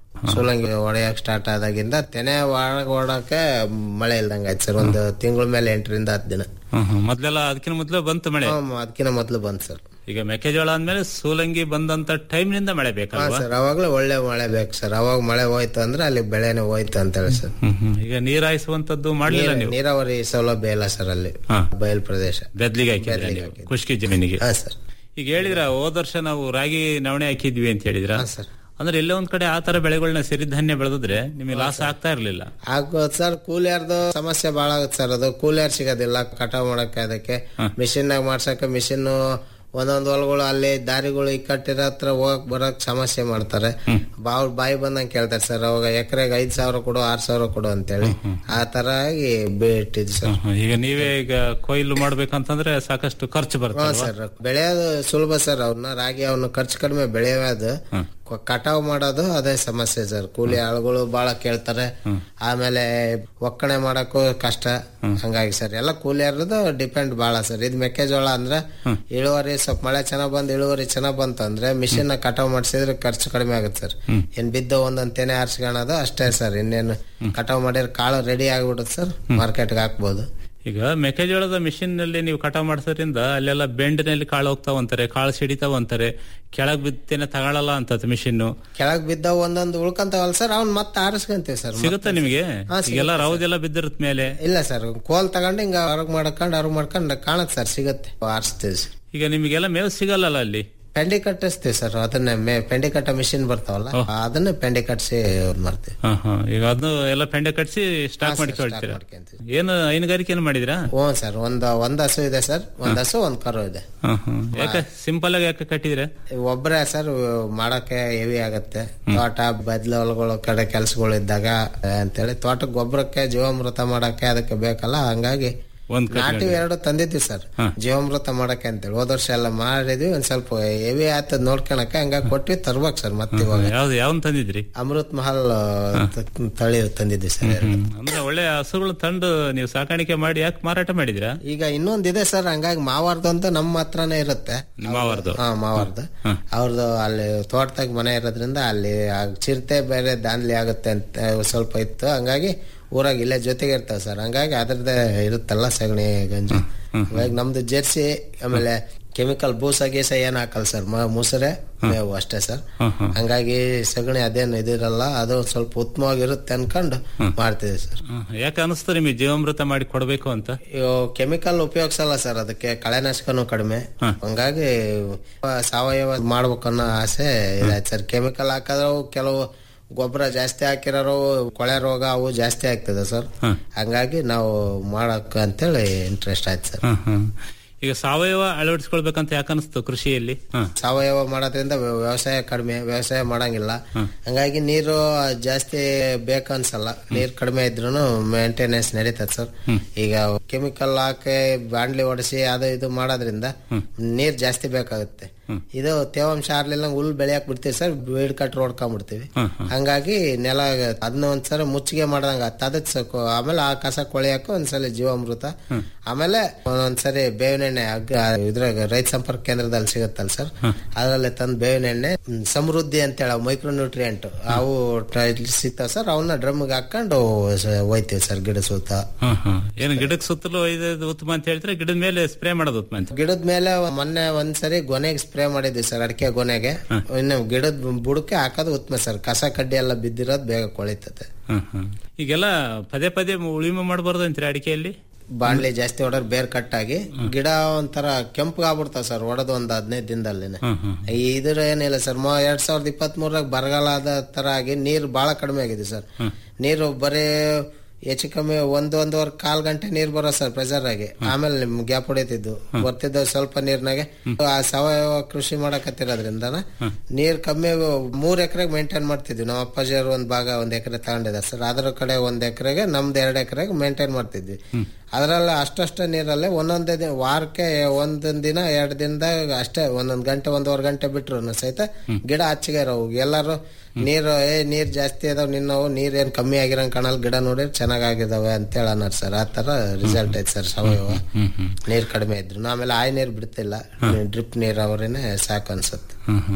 Speaker 13: ಸೂಲಂಗಿ ಹೊಡೆಯಕ್ ಸ್ಟಾರ್ಟ್ ಆದಾಗಿಂದ ತೆನೆ ಒಳಗ್ ಓಡಕ್ಕೆ ಮಳೆ ಇಲ್ದಂಗ ಆಯ್ತು ಸರ್ ಒಂದು ತಿಂಗಳ ಮೇಲೆ ಎಂಟರಿಂದ ಹತ್ತು ದಿನ
Speaker 12: ಹ್ಮ್, ಹ್ಮ್. ಮೊದ್ಲೆಲ್ಲ ಅದಕ್ಕಿಂತ ಮೊದ್ಲು ಬಂತು ಮಳೆ
Speaker 13: ಅದಕ್ಕಿಂತ ಮೊದ್ಲು ಬಂದ್ ಸರ್
Speaker 12: ಈಗ ಮೆಕ್ಕೆಜೋಳ ಅಂದ್ಮೇಲೆ ಸೂಲಂಗಿ ಬಂದಂತ ಟೈಮ್ ನಿಂದ ಮಳೆ
Speaker 13: ಹಾ
Speaker 12: ಬೇಕಲ್ವಾ
Speaker 13: ಸರ್ ಅವಾಗ್ಲೇ ಒಳ್ಳೆ ಮಳೆ ಬೇಕು ಸರ್ ಅವಾಗ ಮಳೆ ಹೋಯ್ತು ಅಂದ್ರೆ ಅಲ್ಲಿ ಬೆಳೆನೆ ಹೋಯ್ತು ಅಂತ ಹೇಳಿ ಸರ್
Speaker 12: ಹ್ಮ್, ಹ್ಮ್. ಈಗ ನೀರ್ ಹಾಯಿಸುವಂತದ್ದು ಮಾಡ್ಲಿಲ್ಲ
Speaker 13: ನೀರ್-
Speaker 12: ನೀವು
Speaker 13: ನೀರಾವರಿ ಸೌಲಭ್ಯ ಇಲ್ಲ ಸರ್ ಅಲ್ಲಿ ಬಯಲು ಪ್ರದೇಶ
Speaker 12: ಬೆದ್ಲಿಗೆ ಹಾಕಿದ್ರೆ ನೀವು ಖುಷ್ಕಿ ಜಮೀನಿಗೆ
Speaker 13: ಹಾ ಸರ್
Speaker 12: ಈಗ ಹೇಳಿದ್ರ ಹೋದ ವರ್ಷ ನಾವು ರಾಗಿ ನವಣೆ ಹಾಕಿದ್ವಿ ಅಂತ ಹೇಳಿದ್ರ
Speaker 13: ಸರ್
Speaker 12: ಅಂದ್ರೆ ಎಲ್ಲೋ ಒಂದ್ ಕಡೆ ಆ ತರ ಬೆಳೆಗಳನ್ನ ಸಿರಿಧಾನ್ಯ ಬೆಳೆದಿದ್ರೆ ನಿಮಗೆ ಲಾಸ್ ಆಗ್ತಾ ಇರ್ಲಿಲ್ಲ
Speaker 13: ಆಗ್ಬೋದು ಸರ್ ಕೂಲಿಯರ್ದು ಸಮಸ್ಯೆ ಬಾಳ ಆಗುತ್ತೆ ಸರ್ ಅದು ಕೂಲಿಯರ್ ಸಿಗೋದಿಲ್ಲ ಕಟಾವ್ ಮಾಡಕ್ಕೆ ಅದಕ್ಕೆ ಮಿಷಿನ್ ನಾಗ ಮಾಡ್ಸಕ್ಕೆ ಮಿಷಿನ್ ಒಂದೊಂದ್ ಹೊಲಗಳು ಅಲ್ಲಿ ದಾರಿಗಳು ಇಕ್ಕಟ್ಟಿರೋ ಹತ್ರ ಹೋಗಕ್ ಬರಕ್ ಸಮಸ್ಯೆ ಮಾಡ್ತಾರೆ ಬಾವ್ ಬಾಯಿ ಬಂದಂಗ್ ಕೇಳ್ತಾರೆ ಸರ್ ಅವಾಗ ಎಕರೆಗೆ ಐದ್ ಸಾವಿರ ಕೊಡು ಆರ್ ಸಾವಿರ ಕೊಡು ಅಂತೇಳಿ ಆ ತರ ಆಗಿ ಬಿಟ್ಟಿದ್ ಸರ್
Speaker 12: ಹ್ಮ್, ಈಗ ನೀವೇ ಈಗ ಕೊಯ್ಲು ಮಾಡ್ಬೇಕಂತಂದ್ರೆ ಸಾಕಷ್ಟು ಖರ್ಚು
Speaker 13: ಹಾ
Speaker 12: ಬರ್ತದೆ
Speaker 13: ಸರ್ ಬೆಳೆಯೋದು ಸುಲಭ ಸರ್ ಅವನ್ನ ರಾಗಿ ಅವನ್ನ ಖರ್ಚು ಕಡಿಮೆ ಬೆಳೆಯೋದು ಕ- ಕಟಾವ್ ಮಾಡೋದು ಅದೇ ಸಮಸ್ಯೆ ಸರ್ ಕೂಲಿ ಆಳುಗಳು ಬಹಳ ಕೇಳ್ತಾರೆ ಆಮೇಲೆ ಒಕ್ಕಣೆ ಮಾಡಕ್ಕೂ ಕಷ್ಟ ಹಂಗಾಗಿ ಸರ್ ಎಲ್ಲ ಕೂಲಿಯರ್ದು ಡಿಪೆಂಡ್ ಬಹಳ ಸರ್ ಇದು ಮೆಕ್ಕೆಜೋಳ ಅಂದ್ರೆ ಇಳುವರಿ ಸ್ವಲ್ಪ ಮಳೆ ಚೆನ್ನಾಗ್ ಬಂದ್ ಇಳುವರಿ ಚೆನ್ನಾಗ್ ಬಂತು ಅಂದ್ರೆ ಮಿಷಿನ್ ಕಟಾವ್ ಮಾಡಿಸಿದ್ರೆ ಖರ್ಚು ಕಡಿಮೆ ಆಗುತ್ತೆ ಸರ್ ಏನ್ ಬಿದ್ದು ಒಂದೊಂದ್ ತೆನೆ ಆರಿಸ್ಕೊಳೋದು ಅಷ್ಟೇ ಸರ್ ಇನ್ನೇನು ಕಟಾವ್ ಮಾಡಿದ್ರೆ ಕಾಳು ರೆಡಿ ಆಗ್ಬಿಡುತ್ತೆ ಸರ್ ಮಾರ್ಕೆಟ್ಗೆ ಹಾಕ್ಬೋದು
Speaker 12: ಈಗ ಮೆಕ್ಕೆಜೋಳದ ಮಿಷಿನ್ ನಲ್ಲಿ ನೀವು ಕಟಾವ್ ಮಾಡಿಸೋದ್ರಿಂದ ಅಲ್ಲೆಲ್ಲ ಬೆಂಡಿನಲ್ಲಿ ಕಾಳು ಹೋಗ್ತಾವ ಅಂತಾರೆ ಕಾಳು ಸಿಡಿತಾವ ಅಂತಾರೆ ಕೆಳಗ್ ಬಿತ್ತೇನೆ ತಗೊಳಲ್ಲ ಅಂತ ಮಿಷಿನ್
Speaker 13: ಕೆಳಗ್ ಬಿದ್ದ ಒಂದೊಂದು ಉಳ್ಕೊಂತಾವಲ್ಲ ಸರ್ ಅವ್ನ್ ಮತ್ತೆ ಆರಿಸ್ಕೊಂತೀವಿ ಸರ್
Speaker 12: ಸಿಗುತ್ತಾ ನಿಮಗೆ
Speaker 13: ಹಾ, ಸಿಗುತ್ತೆ
Speaker 12: ಈಗೆಲ್ಲ ರೌದೆಲ್ಲ ಬಿದ್ದಿರತ್ ಮೇಲೆ
Speaker 13: ಇಲ್ಲ ಸರ್ ಕೋಲ್ ತಗೊಂಡು ಹಿಂಗ ಹೊರಗ್ ಮಾಡ್ಕೊಂಡು ಅವ್ರಗ್ ಮಾಡ್ಕೊಂಡು ಕಾಣತ್ ಸರ್ ಸಿಗುತ್ತೆ ಆರಿಸ್ತೀವಿ ಸರ್
Speaker 12: ಈಗ ನಿಮಗೆಲ್ಲ ಮೇವು ಸಿಗಲ್ಲಲ್ಲ ಅಲ್ಲಿ
Speaker 13: ಪೆಂಡಿ ಕಟ್ಟಿಸ್ತೀವಿ ಸರ್ ಅದನ್ನೇ ಮೇ ಪೆಂಡಿ ಕಟ್ಟ ಮಿಷಿನ್ ಬರ್ತಾವಲ್ಲ ಅದನ್ನೇ ಪೆಂಡಿ ಕಟ್ಸಿ ಇದ್ ಮಾಡ್ತೀವಿ
Speaker 12: ಹಾ ಹಾ ಈಗ ಅದನ್ನು ಎಲ್ಲ ಪೆಂಡೆ ಕಟ್ಸಿ ಸ್ಟಾಕ್ ಮಾಡ್ಕೊಳ್ತೀರಾ ಏನು ಹೈನುಗಾರಿಕೆ ಏನು ಮಾಡಿದಿರಾ
Speaker 13: ಹ್ಞೂ ಸರ್ ಒಂದ್ ಒಂದ್ ಹಸು ಇದೆ ಸರ್ ಒಂದ್ ಹಸು ಒಂದ್ ಕರು ಇದೆ
Speaker 12: ಹಾ ಹಾ ಯಾಕೆ ಸಿಂಪಲ್ ಆಗಿ ಯಾಕೆ ಕಟ್ಟಿದ್ರೆ
Speaker 13: ಒಬ್ಬರೇ ಸರ್ ಮಾಡಕ್ಕೆ ಹೆವಿ ಆಗತ್ತೆ ತೋಟ ಬದ್ಲು ಹೊಲಗಳ ಕಡೆ ಕೆಲ್ಸಗಳು ಇದ್ದಾಗ ಆ, ಅಂತೇಳಿ ತೋಟಕ್ಕೆ ಗೊಬ್ಬರಕ್ಕೆ ಜೀವಾಮೃತ ಮಾಡಕ್ಕೆ ಅದಕ್ಕೆ ಬೇಕಲ್ಲ ಹಂಗಾಗಿ
Speaker 12: ಒಂದ್ ಕಟ್ಕೊಂಡು.
Speaker 13: ನಾಟಿ ಎರಡು ತಂದಿದ್ವಿ ಸರ್ ಜೀವಾಮೃತ ಮಾಡಕ್ಕೆ ಅಂತೇಳಿ ಹೋದ ವರ್ಷ ಎಲ್ಲ ಮಾಡಿದ್ವಿ ಒಂದ್ ಸ್ವಲ್ಪ ಹೆವಿ ಆತದ್ ನೋಡ್ಕೊಳಕ್ಕೆ ಹಂಗಾಗಿ ಕೊಟ್ವಿ ತರ್ಬೇಕು ಸರ್ ಮತ್ತೆ ಇವಾಗ
Speaker 12: ಯಾವ್ದು ಯಾವ್ದು ತಂದಿದ್ರಿ
Speaker 13: ಅಮೃತ್ ಮಹಲ್ ತ- ತಳಿ ತಂದಿದ್ವಿ ಸರ್ ಎರಡು.
Speaker 12: ಹ್ಮ್. ಅಂದ್ರೆ ಒಳ್ಳೆ ಹಸುಗಳು ತಂದು ನೀವು ಸಾಕಾಣಿಕೆ ಮಾಡಿ ಯಾಕೆ ಮಾರಾಟ ಮಾಡಿದಿರಾ
Speaker 13: ಈಗ ಇನ್ನೊಂದಿದೆ ಸರ್ ಹಂಗಾಗಿ ಮಾವಾರ್ದು ಅಂತ ನಮ್ಮ ಹತ್ರನೇ ಇರುತ್ತೆ
Speaker 12: ನಿಮ್ಮ ಮಾವಾರ್ದು?
Speaker 13: ಹಾ ಮಾವಾರ್ದು ಅವ್ರದ್ದು ಅಲ್ಲಿ ತೋಟದಾಗ ಮನೆ ಇರೋದ್ರಿಂದ ಅಲ್ಲಿ ಆ ಚಿರತೆ ಬೇರೆ ದಾನ್ಲಿ ಆಗುತ್ತೆ ಅಂತ ಸ್ವಲ್ಪ ಇತ್ತು ಹಂಗಾಗಿ ಊರಾಗ ಇಲ್ಲೇ ಜೊತೆಗೆ ಇರ್ತಾವ ಸರ್ ಹಂಗಾಗಿ ಅದ್ರದ್ದೇ ಇರುತ್ತಲ್ಲ ಸಗಣಿ ಗಂಜಿ ಹಂಗಾಗಿ ನಮ್ದು ಜೆರ್ಸಿ ಆಮೇಲೆ ಕೆಮಿಕಲ್ ಬೂಸ ಗೀಸ ಏನ್ ಹಾಕಲ್ಲ ಸರ್ ಮುಸರೆ ಮೇವು ಅಷ್ಟೇ ಸರ್ ಹಂಗಾಗಿ ಸಗಣಿ ಅದೇನು ಇದಿರಲ್ಲ ಅದು ಸ್ವಲ್ಪ ಉತ್ತಮವಾಗಿರುತ್ತೆ ಅನ್ಕೊಂಡು ಮಾಡ್ತೀವಿ ಸರ್
Speaker 12: ಹ್ಮ್. ಯಾಕೆ ಅನಿಸ್ತು ನಿಮಗೆ ಜೀವಾಮೃತ ಮಾಡಿ ಕೊಡ್ಬೇಕು ಅಂತ
Speaker 13: ಕೆಮಿಕಲ್ ಉಪಯೋಗಿಸಲ್ಲ ಸರ್ ಅದಕ್ಕೆ ಕಳೆನಾಶಕನು ಕಡಿಮೆ ಹಂಗಾಗಿ ಆ, ಸಾವಯವ ಮಾಡ್ಬೇಕನ್ನೋ ಆಸೆ ಇದಾಯ್ತು ಸರ್ ಕೆಮಿಕಲ್ ಹಾಕಿದ್ರೆ ಅವು ಕೆಲವು ಗೊಬ್ಬರ ಜಾಸ್ತಿ ಹಾಕಿರೋ ಕೊಳೆ ರೋಗ ಅವು ಜಾಸ್ತಿ ಆಗ್ತದೆ ಸರ್ ಹಂಗಾಗಿ ನಾವು ಮಾಡಕ್ ಅಂತೇಳಿ ಇಂಟ್ರೆಸ್ಟ್ ಆಯ್ತು ಸರ್
Speaker 12: ಹ್ಮ್, ಹ್ಮ್. ಈಗ ಸಾವಯವ ಅಳವಡಿಸ್ಕೊಳ್ಬೇಕಂತ ಯಾಕೆ ಅನಿಸ್ತು ಕೃಷಿಯಲ್ಲಿ ಹ್ಮ್.
Speaker 13: ಸಾವಯವ ಮಾಡೋದ್ರಿಂದ ವ್ಯ- ವ್ಯವಸಾಯ ಕಡಿಮೆ ವ್ಯವಸಾಯ ಮಾಡಂಗಿಲ್ಲ ಹಂಗಾಗಿ ನೀರು ಜಾಸ್ತಿ ಬೇಕನ್ಸಲ್ಲ ನೀರ್ ಕಡಿಮೆ ಇದ್ರು ಮೇಂಟೆನೆನ್ಸ್ ನಡೀತದೆ ಸರ್ ಈಗ ಕೆಮಿಕಲ್ ಹಾಕಿ ಬಾಂಡ್ಲಿ ಹೊಡಿಸಿ ಅದು ಇದು ಮಾಡೋದ್ರಿಂದ ನೀರ್ ಜಾಸ್ತಿ ಬೇಕಾಗುತ್ತೆ ಇದು ತೇವಾಂಶ ಆರ್ಲಿಲ್ಲ ಹುಲ್ ಬೆಳೆಯಕ್ ಬಿಡ್ತೀವಿ ಸರ್ ಬೀಡ್ ಕಟ್ ಹೊಡ್ಕೊಂಡ್ಬಿಡ್ತೀವಿ ಹಂಗಾಗಿ ನೆಲ ಅದನ್ನ ಒಂದ್ಸಲ ಮುಚ್ಚಿಗೆ ಮಾಡ್ದಂಗ ತದತ್ ಸಾಕು ಆಮೇಲೆ ಆ ಕಸ ಕೊಳೆಯಕ್ಕ ಒಂದ್ಸಲ ಜೀವಾಮೃತ ಆಮೇಲೆ ಒಂದೊಂದ್ಸರಿ ಬೇವಿನ ಎಣ್ಣೆ ಅಗ್- ಆ ಇದ್ರಾಗ ರೈತ ಸಂಪರ್ಕ ಕೇಂದ್ರದಲ್ಲಿ ಸಿಗುತ್ತಲ್ಲ ಸರ್ ಅದರಲ್ಲಿ ತಂದು ಬೇವಿನ ಎಣ್ಣೆ ಹ್ಮ್, ಸಮೃದ್ಧಿ ಅಂತ ಹೇಳ ಮೈಕ್ರೋ ನ್ಯೂಟ್ರಿಯೆಂಟ್ ಅವು ಸಿಗ್ತಾವ ಸರ್ ಅವನ್ನ ಡ್ರಮ್ಗೆ ಹಾಕೊಂಡು ಸ- ಒಯ್ತೀವಿ ಸರ್ ಗಿಡ ಸುತ್ತ
Speaker 12: ಹ್ಮ್, ಹ್ಮ್. ಏನು ಗಿಡಕ್ಕೆ ಸುತ್ತಲೂ ಇದು ಉತ್ತಮ ಅಂತ ಹೇಳ್ತಾರೆ ಗಿಡದ ಮೇಲೆ ಸ್ಪ್ರೇ ಮಾಡೋದು ಉತ್ತಮ ಅಂತ
Speaker 13: ಗಿಡದ ಮೇಲೆ ಮೊನ್ನೆ ಒಂದ್ಸರಿ ಗೊನೆಗೆ ಸ್ಪ್ರೇ ಮಾಡಿದ್ವಿ ಸರ್ ಅಡಿಕೆ ಗೊನೆಗೆ ಇನ್ನು ಗಿಡದ ಬುಡಕ್ಕೆ ಹಾಕೋದು ಉತ್ತಮ ಸರ್ ಕಸ ಕಡ್ಡಿ ಎಲ್ಲ ಬಿದ್ದಿರೋದು ಬೇಗ ಕೊಳಿತದೆ
Speaker 12: ಹ್ಮ್, ಹ್ಮ್. ಈಗೆಲ್ಲ ಪದೇ ಪದೇ ಉಳಿಮೆ ಮಾಡಬಾರ್ದು ಅಂತೀರಿ ಅಡಿಕೆಯಲ್ಲಿ
Speaker 13: ಬಾಣ್ಲಿ ಜಾಸ್ತಿ ಹೊಡೆದ್ರೆ ಬೇರ್ ಕಟ್ಟಾಗಿ ಗಿಡ ಒಂಥರ ಕೆಂಪು ಆಗ್ಬಿಡ್ತಾವ ಸರ್ ಹೊಡೆದು ಒಂದ್ ಹದಿನೈದು ದಿನದಲ್ಲಿನೆ ಈ ಇದ್ರ ಏನಿಲ್ಲ ಸರ್ ಮ- ಎರಡ್ ಸಾವಿರದ ಇಪ್ಪತ್ತ್ ಮೂರಾಗ ಬರಗಾಲ ಆದ ತರ ಆಗಿ ನೀರು ಬಹಳ ಕಡಿಮೆ ಆಗಿದೆ ಸರ್ ನೀರು ಬರೀ ಹೆಚ್ಚು ಕಮ್ಮಿ ಒಂದ್ ಒಂದೂವರೆ ಕಾಲ್ ಗಂಟೆ ನೀರ್ ಬರೋ ಸರ್ ಪ್ರೆಷರ್ ಆಗಿ ಆಮೇಲೆ ನಿಮ್ ಗ್ಯಾಪ್ ಹೊಡಿತಿದ್ದು ಬರ್ತಿದ್ದ ಸ್ವಲ್ಪ ನೀರ್ನಾಗೆ ಆ ಸಾವಯವ ಕೃಷಿ ಮಾಡಕತ್ತಿರೋದ್ರಿಂದ ನೀರ್ ಕಮ್ಮಿ ಮೂರ್ ಎಕರೆಗೆ ಮೇಂಟೈನ್ ಮಾಡ್ತಿದ್ವಿ ನಮ್ಮ ಅಪ್ಪಾಜಿಯವರು ಒಂದ್ ಭಾಗ ಒಂದ್ ಎಕರೆ ತಗೊಂಡಿದ್ದಾರೆ ಸರ್ ಅದ್ರ ಕಡೆ ಒಂದ್ ಎಕರೆಗೆ ನಮ್ದು ಎರಡ್ ಎಕರೆಗೆ ಮೇಂಟೈನ್ ಮಾಡ್ತಿದ್ವಿ ಅದ್ರಲ್ಲಿ ಅಷ್ಟಷ್ಟ ನೀರಲ್ಲೇ ಒಂದೊಂದೇ ದಿನ ವಾರಕ್ಕೆ ಒಂದೊಂದ್ ದಿನ ಎರಡ್ ದಿನದಾಗ ಅಷ್ಟೇ ಒಂದೊಂದ್ ಗಂಟೆ ಒಂದೂವರೆ ಗಂಟೆ ಬಿಟ್ರು ಸಹಿತ ಗಿಡ ಹಚ್ಚಿಗೆ ಇರೋವು ಎಲ್ಲಾರು ನೀರು ಏ ನೀರ್ ಜಾಸ್ತಿ ಅದಾವ ನಿನ್ನವು ನೀರ್ ಏನ್ ಕಮ್ಮಿ ಆಗಿರಂಗ್ ಕಾಣಲ್ ಗಿಡ ನೋಡಿದ್ರೆ ಚೆನ್ನಾಗಿದಾವೆ ಅಂತ ಹೇಳೋಣ ಸರ್ ಆ ತರ ರಿಸಲ್ಟ್ ಐತೆ ಸರ್ ಸಾವಯವ ನೀರ್ ಕಡಿಮೆ ಇದ್ರು ಆಮೇಲೆ ಆಯ್ ನೀರ್ ಬಿಡ್ತಿಲ್ಲ ಡ್ರಿಪ್ ನೀರಾವರಿನೇ ಸಾಕು ಅನ್ಸುತ್ತೆ
Speaker 12: ಹ್ಮ್, ಹ್ಮ್.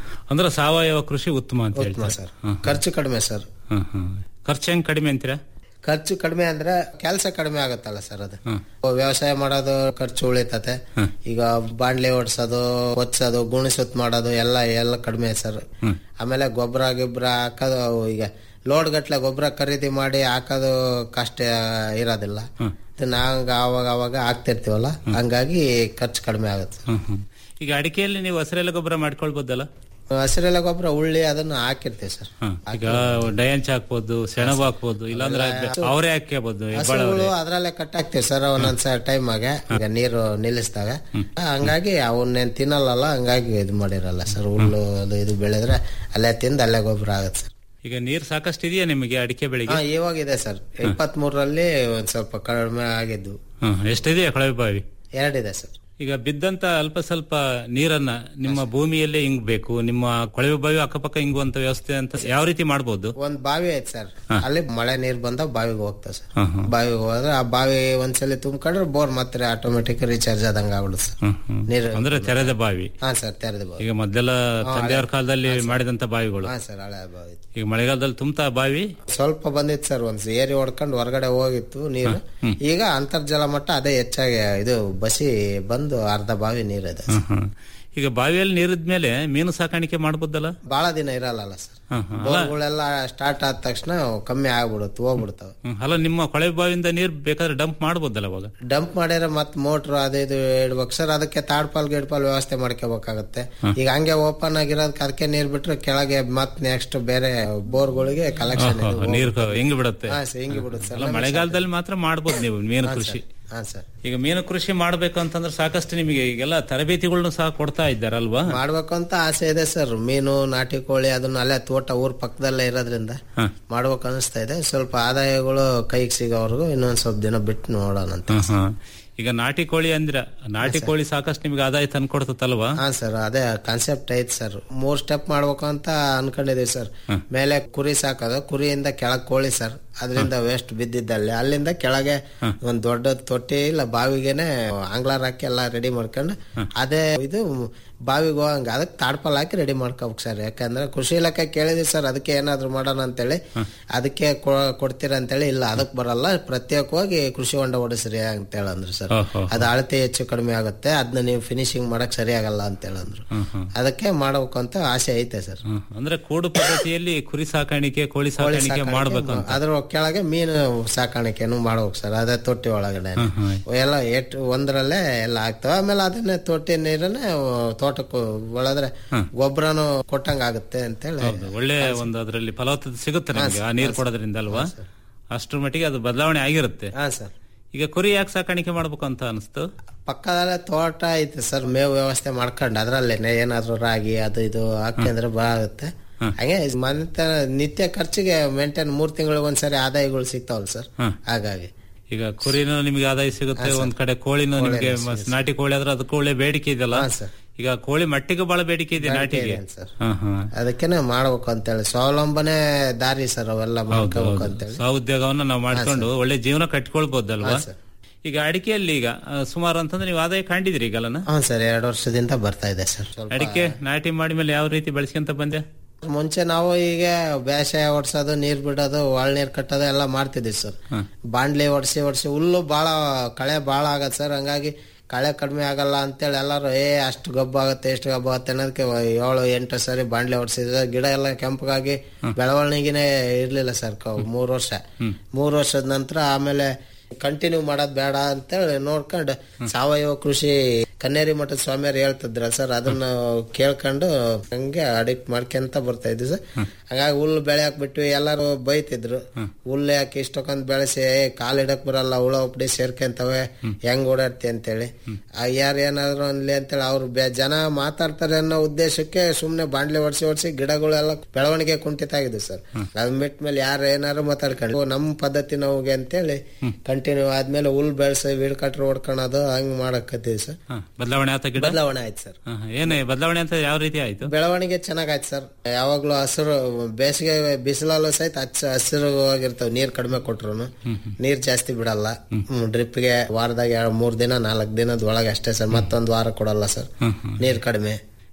Speaker 12: ಅಂದ್ರೆ ಸಾವಯವ ಕೃಷಿ ಉತ್ತಮ ಅಂತ
Speaker 13: ಉತ್ತಮ
Speaker 12: ಹೇಳ್ತಾರೆ
Speaker 13: ಸರ್
Speaker 12: ಹ್ಮ್.
Speaker 13: ಖರ್ಚು ಕಡಿಮೆ ಸರ್
Speaker 12: ಹ್ಮ್, ಹ್ಮ್. ಖರ್ಚು ಹೆಂಗ್ ಕಡಿಮೆ ಅಂತೀರಾ
Speaker 13: ಖರ್ಚು ಕಡಿಮೆ ಅಂದ್ರೆ ಕೆಲಸ ಕಡಿಮೆ ಆಗುತ್ತಲ್ಲ ಸರ್ ಅದು ವ್ಯವಸಾಯ ಮಾಡೋದು ಖರ್ಚು ಉಳಿತತೆ ಈಗ ಬಾಂಡ್ಲಿ ಓಡಿಸೋದು ಹೊಚ್ಚೋದು ಗುಣಿಸುತ್ ಮಾಡೋದು ಎಲ್ಲ ಎಲ್ಲ ಕಡಿಮೆ ಸರ್ ಆಮೇಲೆ ಗೊಬ್ಬರ ಗಿಬ್ಬರ ಹಾಕೋದು ಈಗ ಲೋಡ್ ಗಟ್ಲೆ ಗೊಬ್ಬರ ಖರೀದಿ ಮಾಡಿ ಹಾಕೋದು ಕಷ್ಟ ಇರೋದಿಲ್ಲ ನಾವ್ ಅವಾಗ ಅವಾಗ ಹಾಕ್ತಿರ್ತೀವಲ್ಲ ಹಂಗಾಗಿ ಖರ್ಚು ಕಡಿಮೆ ಆಗುತ್ತೆ
Speaker 12: ಹ್ಮ್, ಹ್ಮ್. ಈಗ ಅಡಿಕೆಯಲ್ಲಿ ನೀವು ಹಸಿರೆಲೆ ಗೊಬ್ಬರ ಮಾಡ್ಕೊಳ್ಬೋದಲ್ಲ
Speaker 13: ಹಸಿರೆಲೆ ಗೊಬ್ಬರ ಉಳ್ಳಿ ಅದನ್ನ ಹಾಕಿರ್ತೀವಿ ಸರ್
Speaker 12: ಹ್ಮ್. ಈಗ ಡಯಾಂಚ್ ಹಾಕ್ಬೋದು ಸೆಣಬು ಹಾಕ್ಬೋದು ಇಲ್ಲಾಂದ್ರೆ ಅವರೇ ಹಾಕ್ಯಬೋದು ಹೆಬ್ಬಾಳ
Speaker 13: ಹಸುಗಳು ಅದ್ರಲ್ಲೇ ಕಟ್ ಹಾಕ್ತಿವಿ ಸರ್ ಒಂದೊಂದ್ ಟೈಮ್ ಆಗ ಈಗ ನೀರು ನಿಲ್ಲಿಸಿದಾಗ ಹಂಗಾಗಿ ಅವನ್ನೇನ್ ತಿನ್ನಲ್ಲ ಹಂಗಾಗಿ ಇದು ಮಾಡಿರಲ್ಲ ಸರ್ ಹುಲ್ಲು ಅದು ಇದು ಬೆಳೆದ್ರೆ ಅಲ್ಲೇ ತಿಂದು ಅಲ್ಲೇ ಗೊಬ್ಬರ ಆಗುತ್ತೆ ಸರ್
Speaker 12: ಈಗ ನೀರ್ ಸಾಕಷ್ಟು ಇದೆಯಾ ನಿಮಗೆ ಅಡಿಕೆ ಬೆಳೆಗೆ
Speaker 13: ಹಾ ಇವಾಗ ಇದೆ ಸರ್ ಇಪ್ಪತ್ತ್ ಮೂರರಲ್ಲಿ ಒಂದ್ ಸ್ವಲ್ಪ ಕಡಿಮೆ ಆಗಿದ್ದು
Speaker 12: ಹ್ಮ್ ಎಷ್ಟಿದೆಯಾ ಕೊಳವೆ ಬಾವಿ
Speaker 13: ಎರಡಿದೆ ಸರ್
Speaker 12: ಈಗ ಬಿದ್ದಂತ ಅಲ್ಪ ಸ್ವಲ್ಪ ನೀರನ್ನ ನಿಮ್ಮ ಭೂಮಿಯಲ್ಲೇ ಹಿಂಗ್ಬೇಕು ನಿಮ್ಮ ಕೊಳವೆ ಬಾವಿ ಅಕ್ಕಪಕ್ಕ ಹಿಂಗುವಂತ ವ್ಯವಸ್ಥೆ ಅಂತ ಯಾವ ರೀತಿ ಮಾಡ್ಬೋದು
Speaker 13: ಒಂದ್ ಬಾವಿ ಐತೆ ಸರ್ ಅಲ್ಲಿ ಮಳೆ ನೀರ್ ಬಂದ ಬಾವಿಗೆ ಹೋಗ್ತದೆ ಸರ್
Speaker 12: ಹ್ಮ್, ಹ್ಮ್.
Speaker 13: ಬಾವಿಗೆ ಹೋದ್ರೆ ಆ ಬಾವಿ ಒಂದ್ಸಲಿ ತುಂಬ್ಕೊಂಡ್ರೆ ಬೋರ್ ಮತ್ತೆ ಆಟೋಮೆಟಿಕ್ ರೀಚಾರ್ಜ್ ಆದಂಗ ಆಗ್ಬಿಡುತ್ತೆ ಸರ್
Speaker 12: ಹ್ಮ್, ಹ್ಮ್.
Speaker 13: ನೀರು
Speaker 12: ಅಂದ್ರೆ ತೆರೆದ ಬಾವಿ
Speaker 13: ಹಾ ಸರ್ ತೆರೆದ ಬಾವಿ
Speaker 12: ಈಗ ಮೊದಲೆಲ್ಲ ತಂದೆಯವ್ರ ಕಾಲದಲ್ಲಿ ಮಾಡಿದಂತ ಬಾವಿಗಳು
Speaker 13: ಹಾ ಸರ್ ಹಳೆ ಬಾವಿ
Speaker 12: ಈಗ ಮಳೆಗಾಲದಲ್ಲಿ ತುಂಬತಾ ಬಾವಿ
Speaker 13: ಸ್ವಲ್ಪ ಬಂದಿತ್ತು ಸರ್ ಒಂದ್ ಏರಿ ಹೊಡ್ಕೊಂಡು ಹೊರಗಡೆ ಹೋಗಿತ್ತು ನೀರು ಈಗ ಅಂತರ್ಜಲ ಮಟ್ಟ ಅದೇ ಹೆಚ್ಚಾಗಿ ಇದು ಬಸಿ ಬಂದು ಅರ್ಧ ಬಾವಿ ನೀರಿದೆ
Speaker 12: ಹ್ಮ್, ಹ್ಮ್. ಈಗ ಬಾವಿಯಲ್ಲಿ ನೀರಿದ್ಮೇಲೆ ಮೀನು ಸಾಕಾಣಿಕೆ ಮಾಡ್ಬೋದಲ್ಲ
Speaker 13: ಬಹಳ ದಿನ ಇರಲ್ಲ ಸರ್
Speaker 12: ಹ್ಮ್, ಹ್ಮ್. ಅಲ್ಲ
Speaker 13: ಬೋರ್ಗಳೆಲ್ಲ ಸ್ಟಾರ್ಟ್ ಆದ ತಕ್ಷಣ ಕಮ್ಮಿ ಆಗ್ಬಿಡುತ್ತೆ ಹೋಗ್ಬಿಡ್ತಾವ
Speaker 12: ಹ್ಮ್. ಅಲ್ಲ ನಿಮ್ಮ ಕೊಳವೆ ಬಾವಿಯಿಂದ ನೀರ್ ಬೇಕಾದ್ರೆ ಡಂಪ್ ಮಾಡ್ಬೋದಲ್ಲ ಅವಾಗ
Speaker 13: ಡಂಪ್ ಮಾಡಿದ್ರೆ ಮತ್ ಮೋಟ್ರ್ ಅದು ಇದು ಇಡ್ಬೇಕು ಸರ್ ಅದಕ್ಕೆ ತಾಡ್ಪಾಲ್ ಗಿಡ್ಪಾಲ್ ವ್ಯವಸ್ಥೆ ಮಾಡ್ಕೋಬೇಕಾಗತ್ತೆ ಈಗ ಹಂಗೆ ಓಪನ್ ಆಗಿರೋದಕ್ಕೆ ಅದಕ್ಕೆ ನೀರ್ ಬಿಟ್ರೆ ಕೆಳಗೆ ಮತ್ ನೆಕ್ಸ್ಟ್ ಬೇರೆ ಬೋರ್ಗಳಿಗೆ ಕಲೆಕ್ಷನ್
Speaker 12: ಓಹೋ, ನೀರು ಹೆಂಗ್ ಬಿಡತ್ತೆ
Speaker 13: ಹಾ ಸರ್ ಹಿಂಗೆ ಬಿಡುತ್ತೆ
Speaker 12: ಅಲ್ಲ
Speaker 13: ಸರ್
Speaker 12: ಮಳೆಗಾಲದಲ್ಲಿ ಮಾತ್ರ ಮಾಡ್ಬೋದು ನೀವು ಮೀನು ಕೃಷಿ
Speaker 13: ಹಾ ಸರ್
Speaker 12: ಈಗ ಮೀನು ಕೃಷಿ ಮಾಡ್ಬೇಕು ಅಂತಂದ್ರೆ ಸಾಕಷ್ಟು ನಿಮಗೆ ಈಗೆಲ್ಲ ತರಬೇತಿಗಳನ್ನು ಸಹ ಕೊಡ್ತಾ ಇದ್ದಾರಲ್ವಾ
Speaker 13: ಮಾಡ್ಬೇಕು ಅಂತ ಆಸೆ ಇದೆ ಸರ್ ಮೀನು ನಾಟಿ ಕೋಳಿ ಅದನ್ನ ಅಲ್ಲೇ ತೋಟ ಊರ್ ಪಕ್ಕದಲ್ಲೇ ಇರೋದ್ರಿಂದ ಮಾಡ್ಬೇಕು ಅನಿಸ್ತಾ ಇದೆ ಸ್ವಲ್ಪ ಆದಾಯಗಳು ಕೈಗೆ ಸಿಗೋವರೆಗೂ ಇನ್ನೊಂದ್ ಸ್ವಲ್ಪ ದಿನ ಬಿಟ್ಟು ನೋಡೋಣ ಅಂತ
Speaker 12: ಹ್ಮ್, ಹ್ಮ್. ಈಗ ನಾಟಿ ಕೋಳಿ ಅಂದ್ರ ನಾಟಿ ಕೋಳಿ ಸಾಕಷ್ಟು ನಿಮ್ಗೆ ಆದಾಯ ತಂದು ಕೊಡ್ತಲ್ವಾ
Speaker 13: ಹಾ ಸರ್ ಅದೇ ಕಾನ್ಸೆಪ್ಟ್ ಐತ್ ಸರ್ ಮೂರ್ ಸ್ಟೆಪ್ ಮಾಡ್ಬೇಕು ಅಂತ ಅನ್ಕೊಂಡಿದೀವಿ ಸರ್ ಮೇಲೆ ಕುರಿ ಸಾಕೋದು ಕುರಿಯಿಂದ ಕೆಳಗ್ ಕೋಳಿ ಸರ್ ಅದರಿಂದ ವೇಸ್ಟ್ ಬಿದ್ದಿದ್ದಲ್ಲಿ ಅಲ್ಲಿಂದ ಕೆಳಗೆ ಒಂದ್ ದೊಡ್ಡ ತೊಟ್ಟಿ ಇಲ್ಲ ಬಾವಿಗೆನೆ ಆಂಗ್ಲಾರ್ ಹಾಕಿ ಎಲ್ಲ ರೆಡಿ ಮಾಡ್ಕೊಂಡು ಅದೇ ಇದು ಬಾವಿಗೆ ಹೋಗಂಗ ಅದಕ್ಕೆ ತಾಡ್ಪಲ್ ಹಾಕಿ ರೆಡಿ ಮಾಡ್ಕೋಬೇಕು ಸರ್ ಯಾಕಂದ್ರೆ ಕೃಷಿ ಇಲಾಖೆ ಕೇಳಿದ್ವಿ ಸರ್ ಅದಕ್ಕೆ ಏನಾದ್ರು ಮಾಡೋಣ ಅಂತೇಳಿ ಅದಕ್ಕೆ ಕೊ- ಕೊಡ್ತೀರಾ ಅಂತೇಳಿ ಇಲ್ಲ ಅದಕ್ಕೆ ಬರಲ್ಲ ಪ್ರತ್ಯೇಕವಾಗಿ ಕೃಷಿ ಹೊಂಡ ಓಡಿಸ್ರಿ ಅಂತ ಹೇಳಂದ್ರು ಸರ್
Speaker 12: ಓಹೋ.
Speaker 13: ಅದು ಅಳತೆ ಹೆಚ್ಚು ಕಡಿಮೆ ಆಗುತ್ತೆ ಅದನ್ನ ನೀವು ಫಿನಿಶಿಂಗ್ ಮಾಡಕ್ ಸರಿ ಆಗಲ್ಲ ಅಂತ ಹೇಳಂದ್ರು ಅದಕ್ಕೆ ಮಾಡ್ಬೇಕು ಅಂತ ಆಸೆ ಐತೆ ಸರ್
Speaker 12: ಹ್ಮ್. ಅಂದ್ರೆ ಕೂಡು ಪದ್ಧತಿಯಲ್ಲಿ ಕುರಿ ಸಾಕಾಣಿಕೆ ಕೋಳಿ ಸಾಕಾಣಿಕೆ ಮಾಡ್ಬೇಕು ಅಂತ
Speaker 13: ಅದ್ರ ಕೆಳಗೆ ಮೀನು ಸಾಕಾಣಿಕೆನು ಮಾಡ್ಬೇಕು ಸರ್ ಅದೇ ತೊಟ್ಟಿ ಒಳಗಡೆ ಎಲ್ಲ ಎಟ್ ಒಂದ್ರಲ್ಲೇ ಎಲ್ಲ ಆಗ್ತವೆ ಆಮೇಲೆ ಅದನ್ನೇ ತೊಟ್ಟಿ ನೀರನ್ನೇ ತೋಟಕ್ಕೆ ಒಳದ್ರೆ ಗೊಬ್ಬರನು ಕೊಟ್ಟಂಗ ಆಗುತ್ತೆ ಅಂತೇಳಿ
Speaker 12: ಹೌದು ಒಳ್ಳೆ ಒಂದು ಅದರಲ್ಲಿ ಫಲವತ್ತತೆ ಸಿಗುತ್ತೆ ನಮಗೆ ಆ ನೀರು ಕೊಡೋದ್ರಿಂದ ಅಲ್ವಾ ಅಷ್ಟ್ರ ಮಟ್ಟಿಗೆ ಅದು ಬದಲಾವಣೆ ಆಗಿರುತ್ತೆ
Speaker 13: ಹಾ ಸರ್
Speaker 12: ಈಗ ಕುರಿ ಯಾಕೆ ಸಾಕಾಣಿಕೆ ಮಾಡ್ಬೇಕು ಅಂತ ಅನಿಸ್ತು
Speaker 13: ಪಕ್ಕದಲ್ಲೇ ತೋಟ ಐತೆ ಸರ್ ಮೇವು ವ್ಯವಸ್ಥೆ ಮಾಡ್ಕೊಂಡು ಅದ್ರಲ್ಲೇನೆ ಏನಾದ್ರು ರಾಗಿ ಅದು ಇದು ಹಾಕಿದ್ರೆ ಬಾಗುತ್ತೆ ಹಂಗೆ ಮನೆ ನಿತ್ಯ ಖರ್ಚಿಗೆ ಮೇಂಟೈನ್ ಮೂರ್ ತಿಂಗಳಿಗೆ ಒಂದ್ಸರಿ ಆದಾಯಗಳು ಸಿಗ್ತಾವಲ್ಲ ಸರ್ ಹಾಗಾಗಿ
Speaker 12: ಈಗ ಕುರಿನೂ ನಿಮಗೆ ಆದಾಯ ಸಿಗುತ್ತೆ ಒಂದ್ ಕಡೆ ಕೋಳಿನೂ ನಿಮಗೆ ಮ- ನಾಟಿ ಕೋಳಿ ಆದ್ರೆ ಅದಕ್ಕೂ ಒಳ್ಳೆ ಬೇಡಿಕೆ ಇದೆಯಲ್ಲ ಈಗ ಕೋಳಿ ಮಟ್ಟಿಗೆ ಬಹಳ ಬೇಡಿಕೆ ಇದೆ ನಾಟಿಗೆ
Speaker 13: ಸರ್
Speaker 12: ಹಾ ಹಾ
Speaker 13: ಅದಕ್ಕೇನೆ ಮಾಡ್ಬೇಕು ಅಂತೇಳಿ ಸ್ವಾವಲಂಬನೆ ದಾರಿ ಸರ್ ಅವೆಲ್ಲ ಮಾಡ್ಕೋಬೇಕು ಅಂತೇಳಿ
Speaker 12: ಸ್ವಉದ್ಯೋಗವನ್ನ ನಾವು ಮಾಡ್ಕೊಂಡು ಒಳ್ಳೆ ಜೀವನ ಕಟ್ಕೊಳ್ಬಹುದಲ್ವಾ
Speaker 13: ಹಾ, ಸರ್.
Speaker 12: ಈಗ ಅಡಿಕೆಯಲ್ಲಿ ಈಗ ಆ, ಸುಮಾರು ಅಂತಂದ್ರೆ ನೀವು ಆದಾಯ ಕಂಡಿದ್ರಿ ಈಗಲನ
Speaker 13: ಹಾ ಸರ್ ಎರಡು ವರ್ಷದಿಂದ ಬರ್ತಾ ಇದೆ ಸರ್ ಸ್ವಲ್ಪ
Speaker 12: ಅಡಿಕೆ ನಾಟಿ ಮಾಡಿ ಮೇಲೆ ಯಾವ ರೀತಿ ಬೆಳೆಸ್ಕೊಂತ ಬಂದೆ
Speaker 13: ಮುಂಚೆ ನಾವು ಈಗ ಬೇಸಾಯ ಓಡಿಸೋದು ನೀರ್ ಬಿಡೋದು ಒಳ ನೀರ್ ಕಟ್ಟೋದು ಎಲ್ಲ ಮಾಡ್ತಿದ್ವಿ ಸರ್ ಬಾಂಡ್ಲಿ ಒಡ್ಸಿ ಒಡ್ಸಿ ಹುಲ್ಲು ಬಾಳ ಕಳೆ ಬಾಳ ಆಗತ್ತೆ ಸರ್ ಹಂಗಾಗಿ ಕಳೆ ಕಡಿಮೆ ಆಗಲ್ಲ ಅಂತೇಳಿ ಎಲ್ಲರೂ ಏ ಅಷ್ಟು ಗಬ್ಬು ಆಗುತ್ತೆ ಎಷ್ಟು ಗಬ್ಬು ಆಗುತ್ತೆ ಅನ್ನೋದಕ್ಕೆ ಏಳು ಎಂಟು ಸರಿ ಬಾಂಡ್ಲಿ ಹೊಡ್ಸಿದ್ರೆ ಗಿಡ ಎಲ್ಲ ಕೆಂಪಗಾಗಿ ಬೆಳವಣಿಗೆನೆ ಇರ್ಲಿಲ್ಲ ಸರ್ ಕ- ಮೂರ್ ವರ್ಷ ಮೂರ್ ವರ್ಷದ ನಂತರ ಆಮೇಲೆ ಕಂಟಿನ್ಯೂ ಮಾಡೋದ್ ಬೇಡ ಅಂತೇಳಿ ನೋಡ್ಕೊಂಡು ಸಾವಯವ ಕೃಷಿ ಕನ್ನೇರಿ ಮಠದ ಸ್ವಾಮಿಯರು ಹೇಳ್ತಿದ್ರ ಸರ್ ಅದನ್ನ ಕೇಳ್ಕೊಂಡು ಹಂಗೆ ಅಡಿಕ್ಟ್ ಮಾಡ್ಕೊಂತ ಬರ್ತಾ ಇದ್ವಿ ಸರ್ ಹಂಗಾಗಿ ಹುಲ್ಲು ಬೆಳೆಯಕ್ ಬಿಟ್ವಿ ಎಲ್ಲಾರು ಬೈತಿದ್ರು ಹುಲ್ಲು ಯಾಕೆ ಇಷ್ಟಕ್ಕೊಂದ್ ಬೆಳೆಸಿ ಏ, ಕಾಲ್ ಇಡಕ್ ಬರಲ್ಲ ಹುಳ ಉಪ್ಡಿ ಸೇರ್ಕೊಂತವೆ ಹೆಂಗ್ ಓಡಾಡ್ತಿ ಅಂತೇಳಿ ಯಾರು ಏನಾದ್ರು ಅನ್ಲಿ ಅಂತೇಳಿ ಅವ್ರು ಬೆ- ಜನ ಮಾತಾಡ್ತಾರೆ ಅನ್ನೋ ಉದ್ದೇಶಕ್ಕೆ ಸುಮ್ನೆ ಬಾಂಡ್ಲಿ ಹೊಡ್ಸಿ ಹೊಡ್ಸಿ ಗಿಡಗಳೆಲ್ಲ ಬೆಳವಣಿಗೆ ಕುಂಠಿತ ಆಗಿದೆ ಸರ್ ಅದ್ ಬಿಟ್ಟ ಮೇಲೆ ಯಾರು ಏನಾರು ಮಾತಾಡ್ಕೊಂಡು ಓ, ನಮ್ ಪದ್ಧತಿ ನಮಗೆ ಅಂತೇಳಿ ಕಂಟಿನ್ಯೂ ಆದ್ಮೇಲೆ ಹುಲ್ ಬೆಳೆಸಿ ವೀಡ್ ಕಟ್ರ್ ಹೊಡ್ಕೊಳೋದು ಹಂಗ್ ಮಾಡಕತ್ತೀವಿ ಸರ್
Speaker 12: ಹಾ, ಬದಲಾವಣೆ ಆತ ಗಿಡ
Speaker 13: ಬದಲಾವಣೆ ಆಯ್ತು ಸರ್
Speaker 12: ಹಾ, ಹಾ. ಏನೇ ಬದಲಾವಣೆ ಅಂತ ಯಾವ ರೀತಿ ಆಯ್ತು
Speaker 13: ಬೆಳವಣಿಗೆ ಚೆನ್ನಾಗಾಯ್ತು ಸರ್ ಯಾವಾಗ್ಲೂ ಹಸಿರು ಬೇಸಿಗೆ ಬಿಸಿಲಲ್ಲೂ ಸಹಿತ ಹಚ್ಚ ಹಸಿರು ಆಗಿರ್ತಾವ ನೀರ್ ಕಡಿಮೆ ಕೊಟ್ರು ನೀರ್ ಜಾಸ್ತಿ ಬಿಡಲ್ಲ ಡ್ರಿಪ್ಗೆ ವಾರದಾಗ ಎರಡ್ ಮೂರ್ ದಿನ ನಾಲ್ಕ್ ದಿನದ ಒಳಗೆ ಅಷ್ಟೇ ಸರ್ ಮತ್ತೊಂದ್ ವಾರ ಕೊಡಲ್ಲ ಸರ್ ನೀರ್ ಕಡಿಮೆ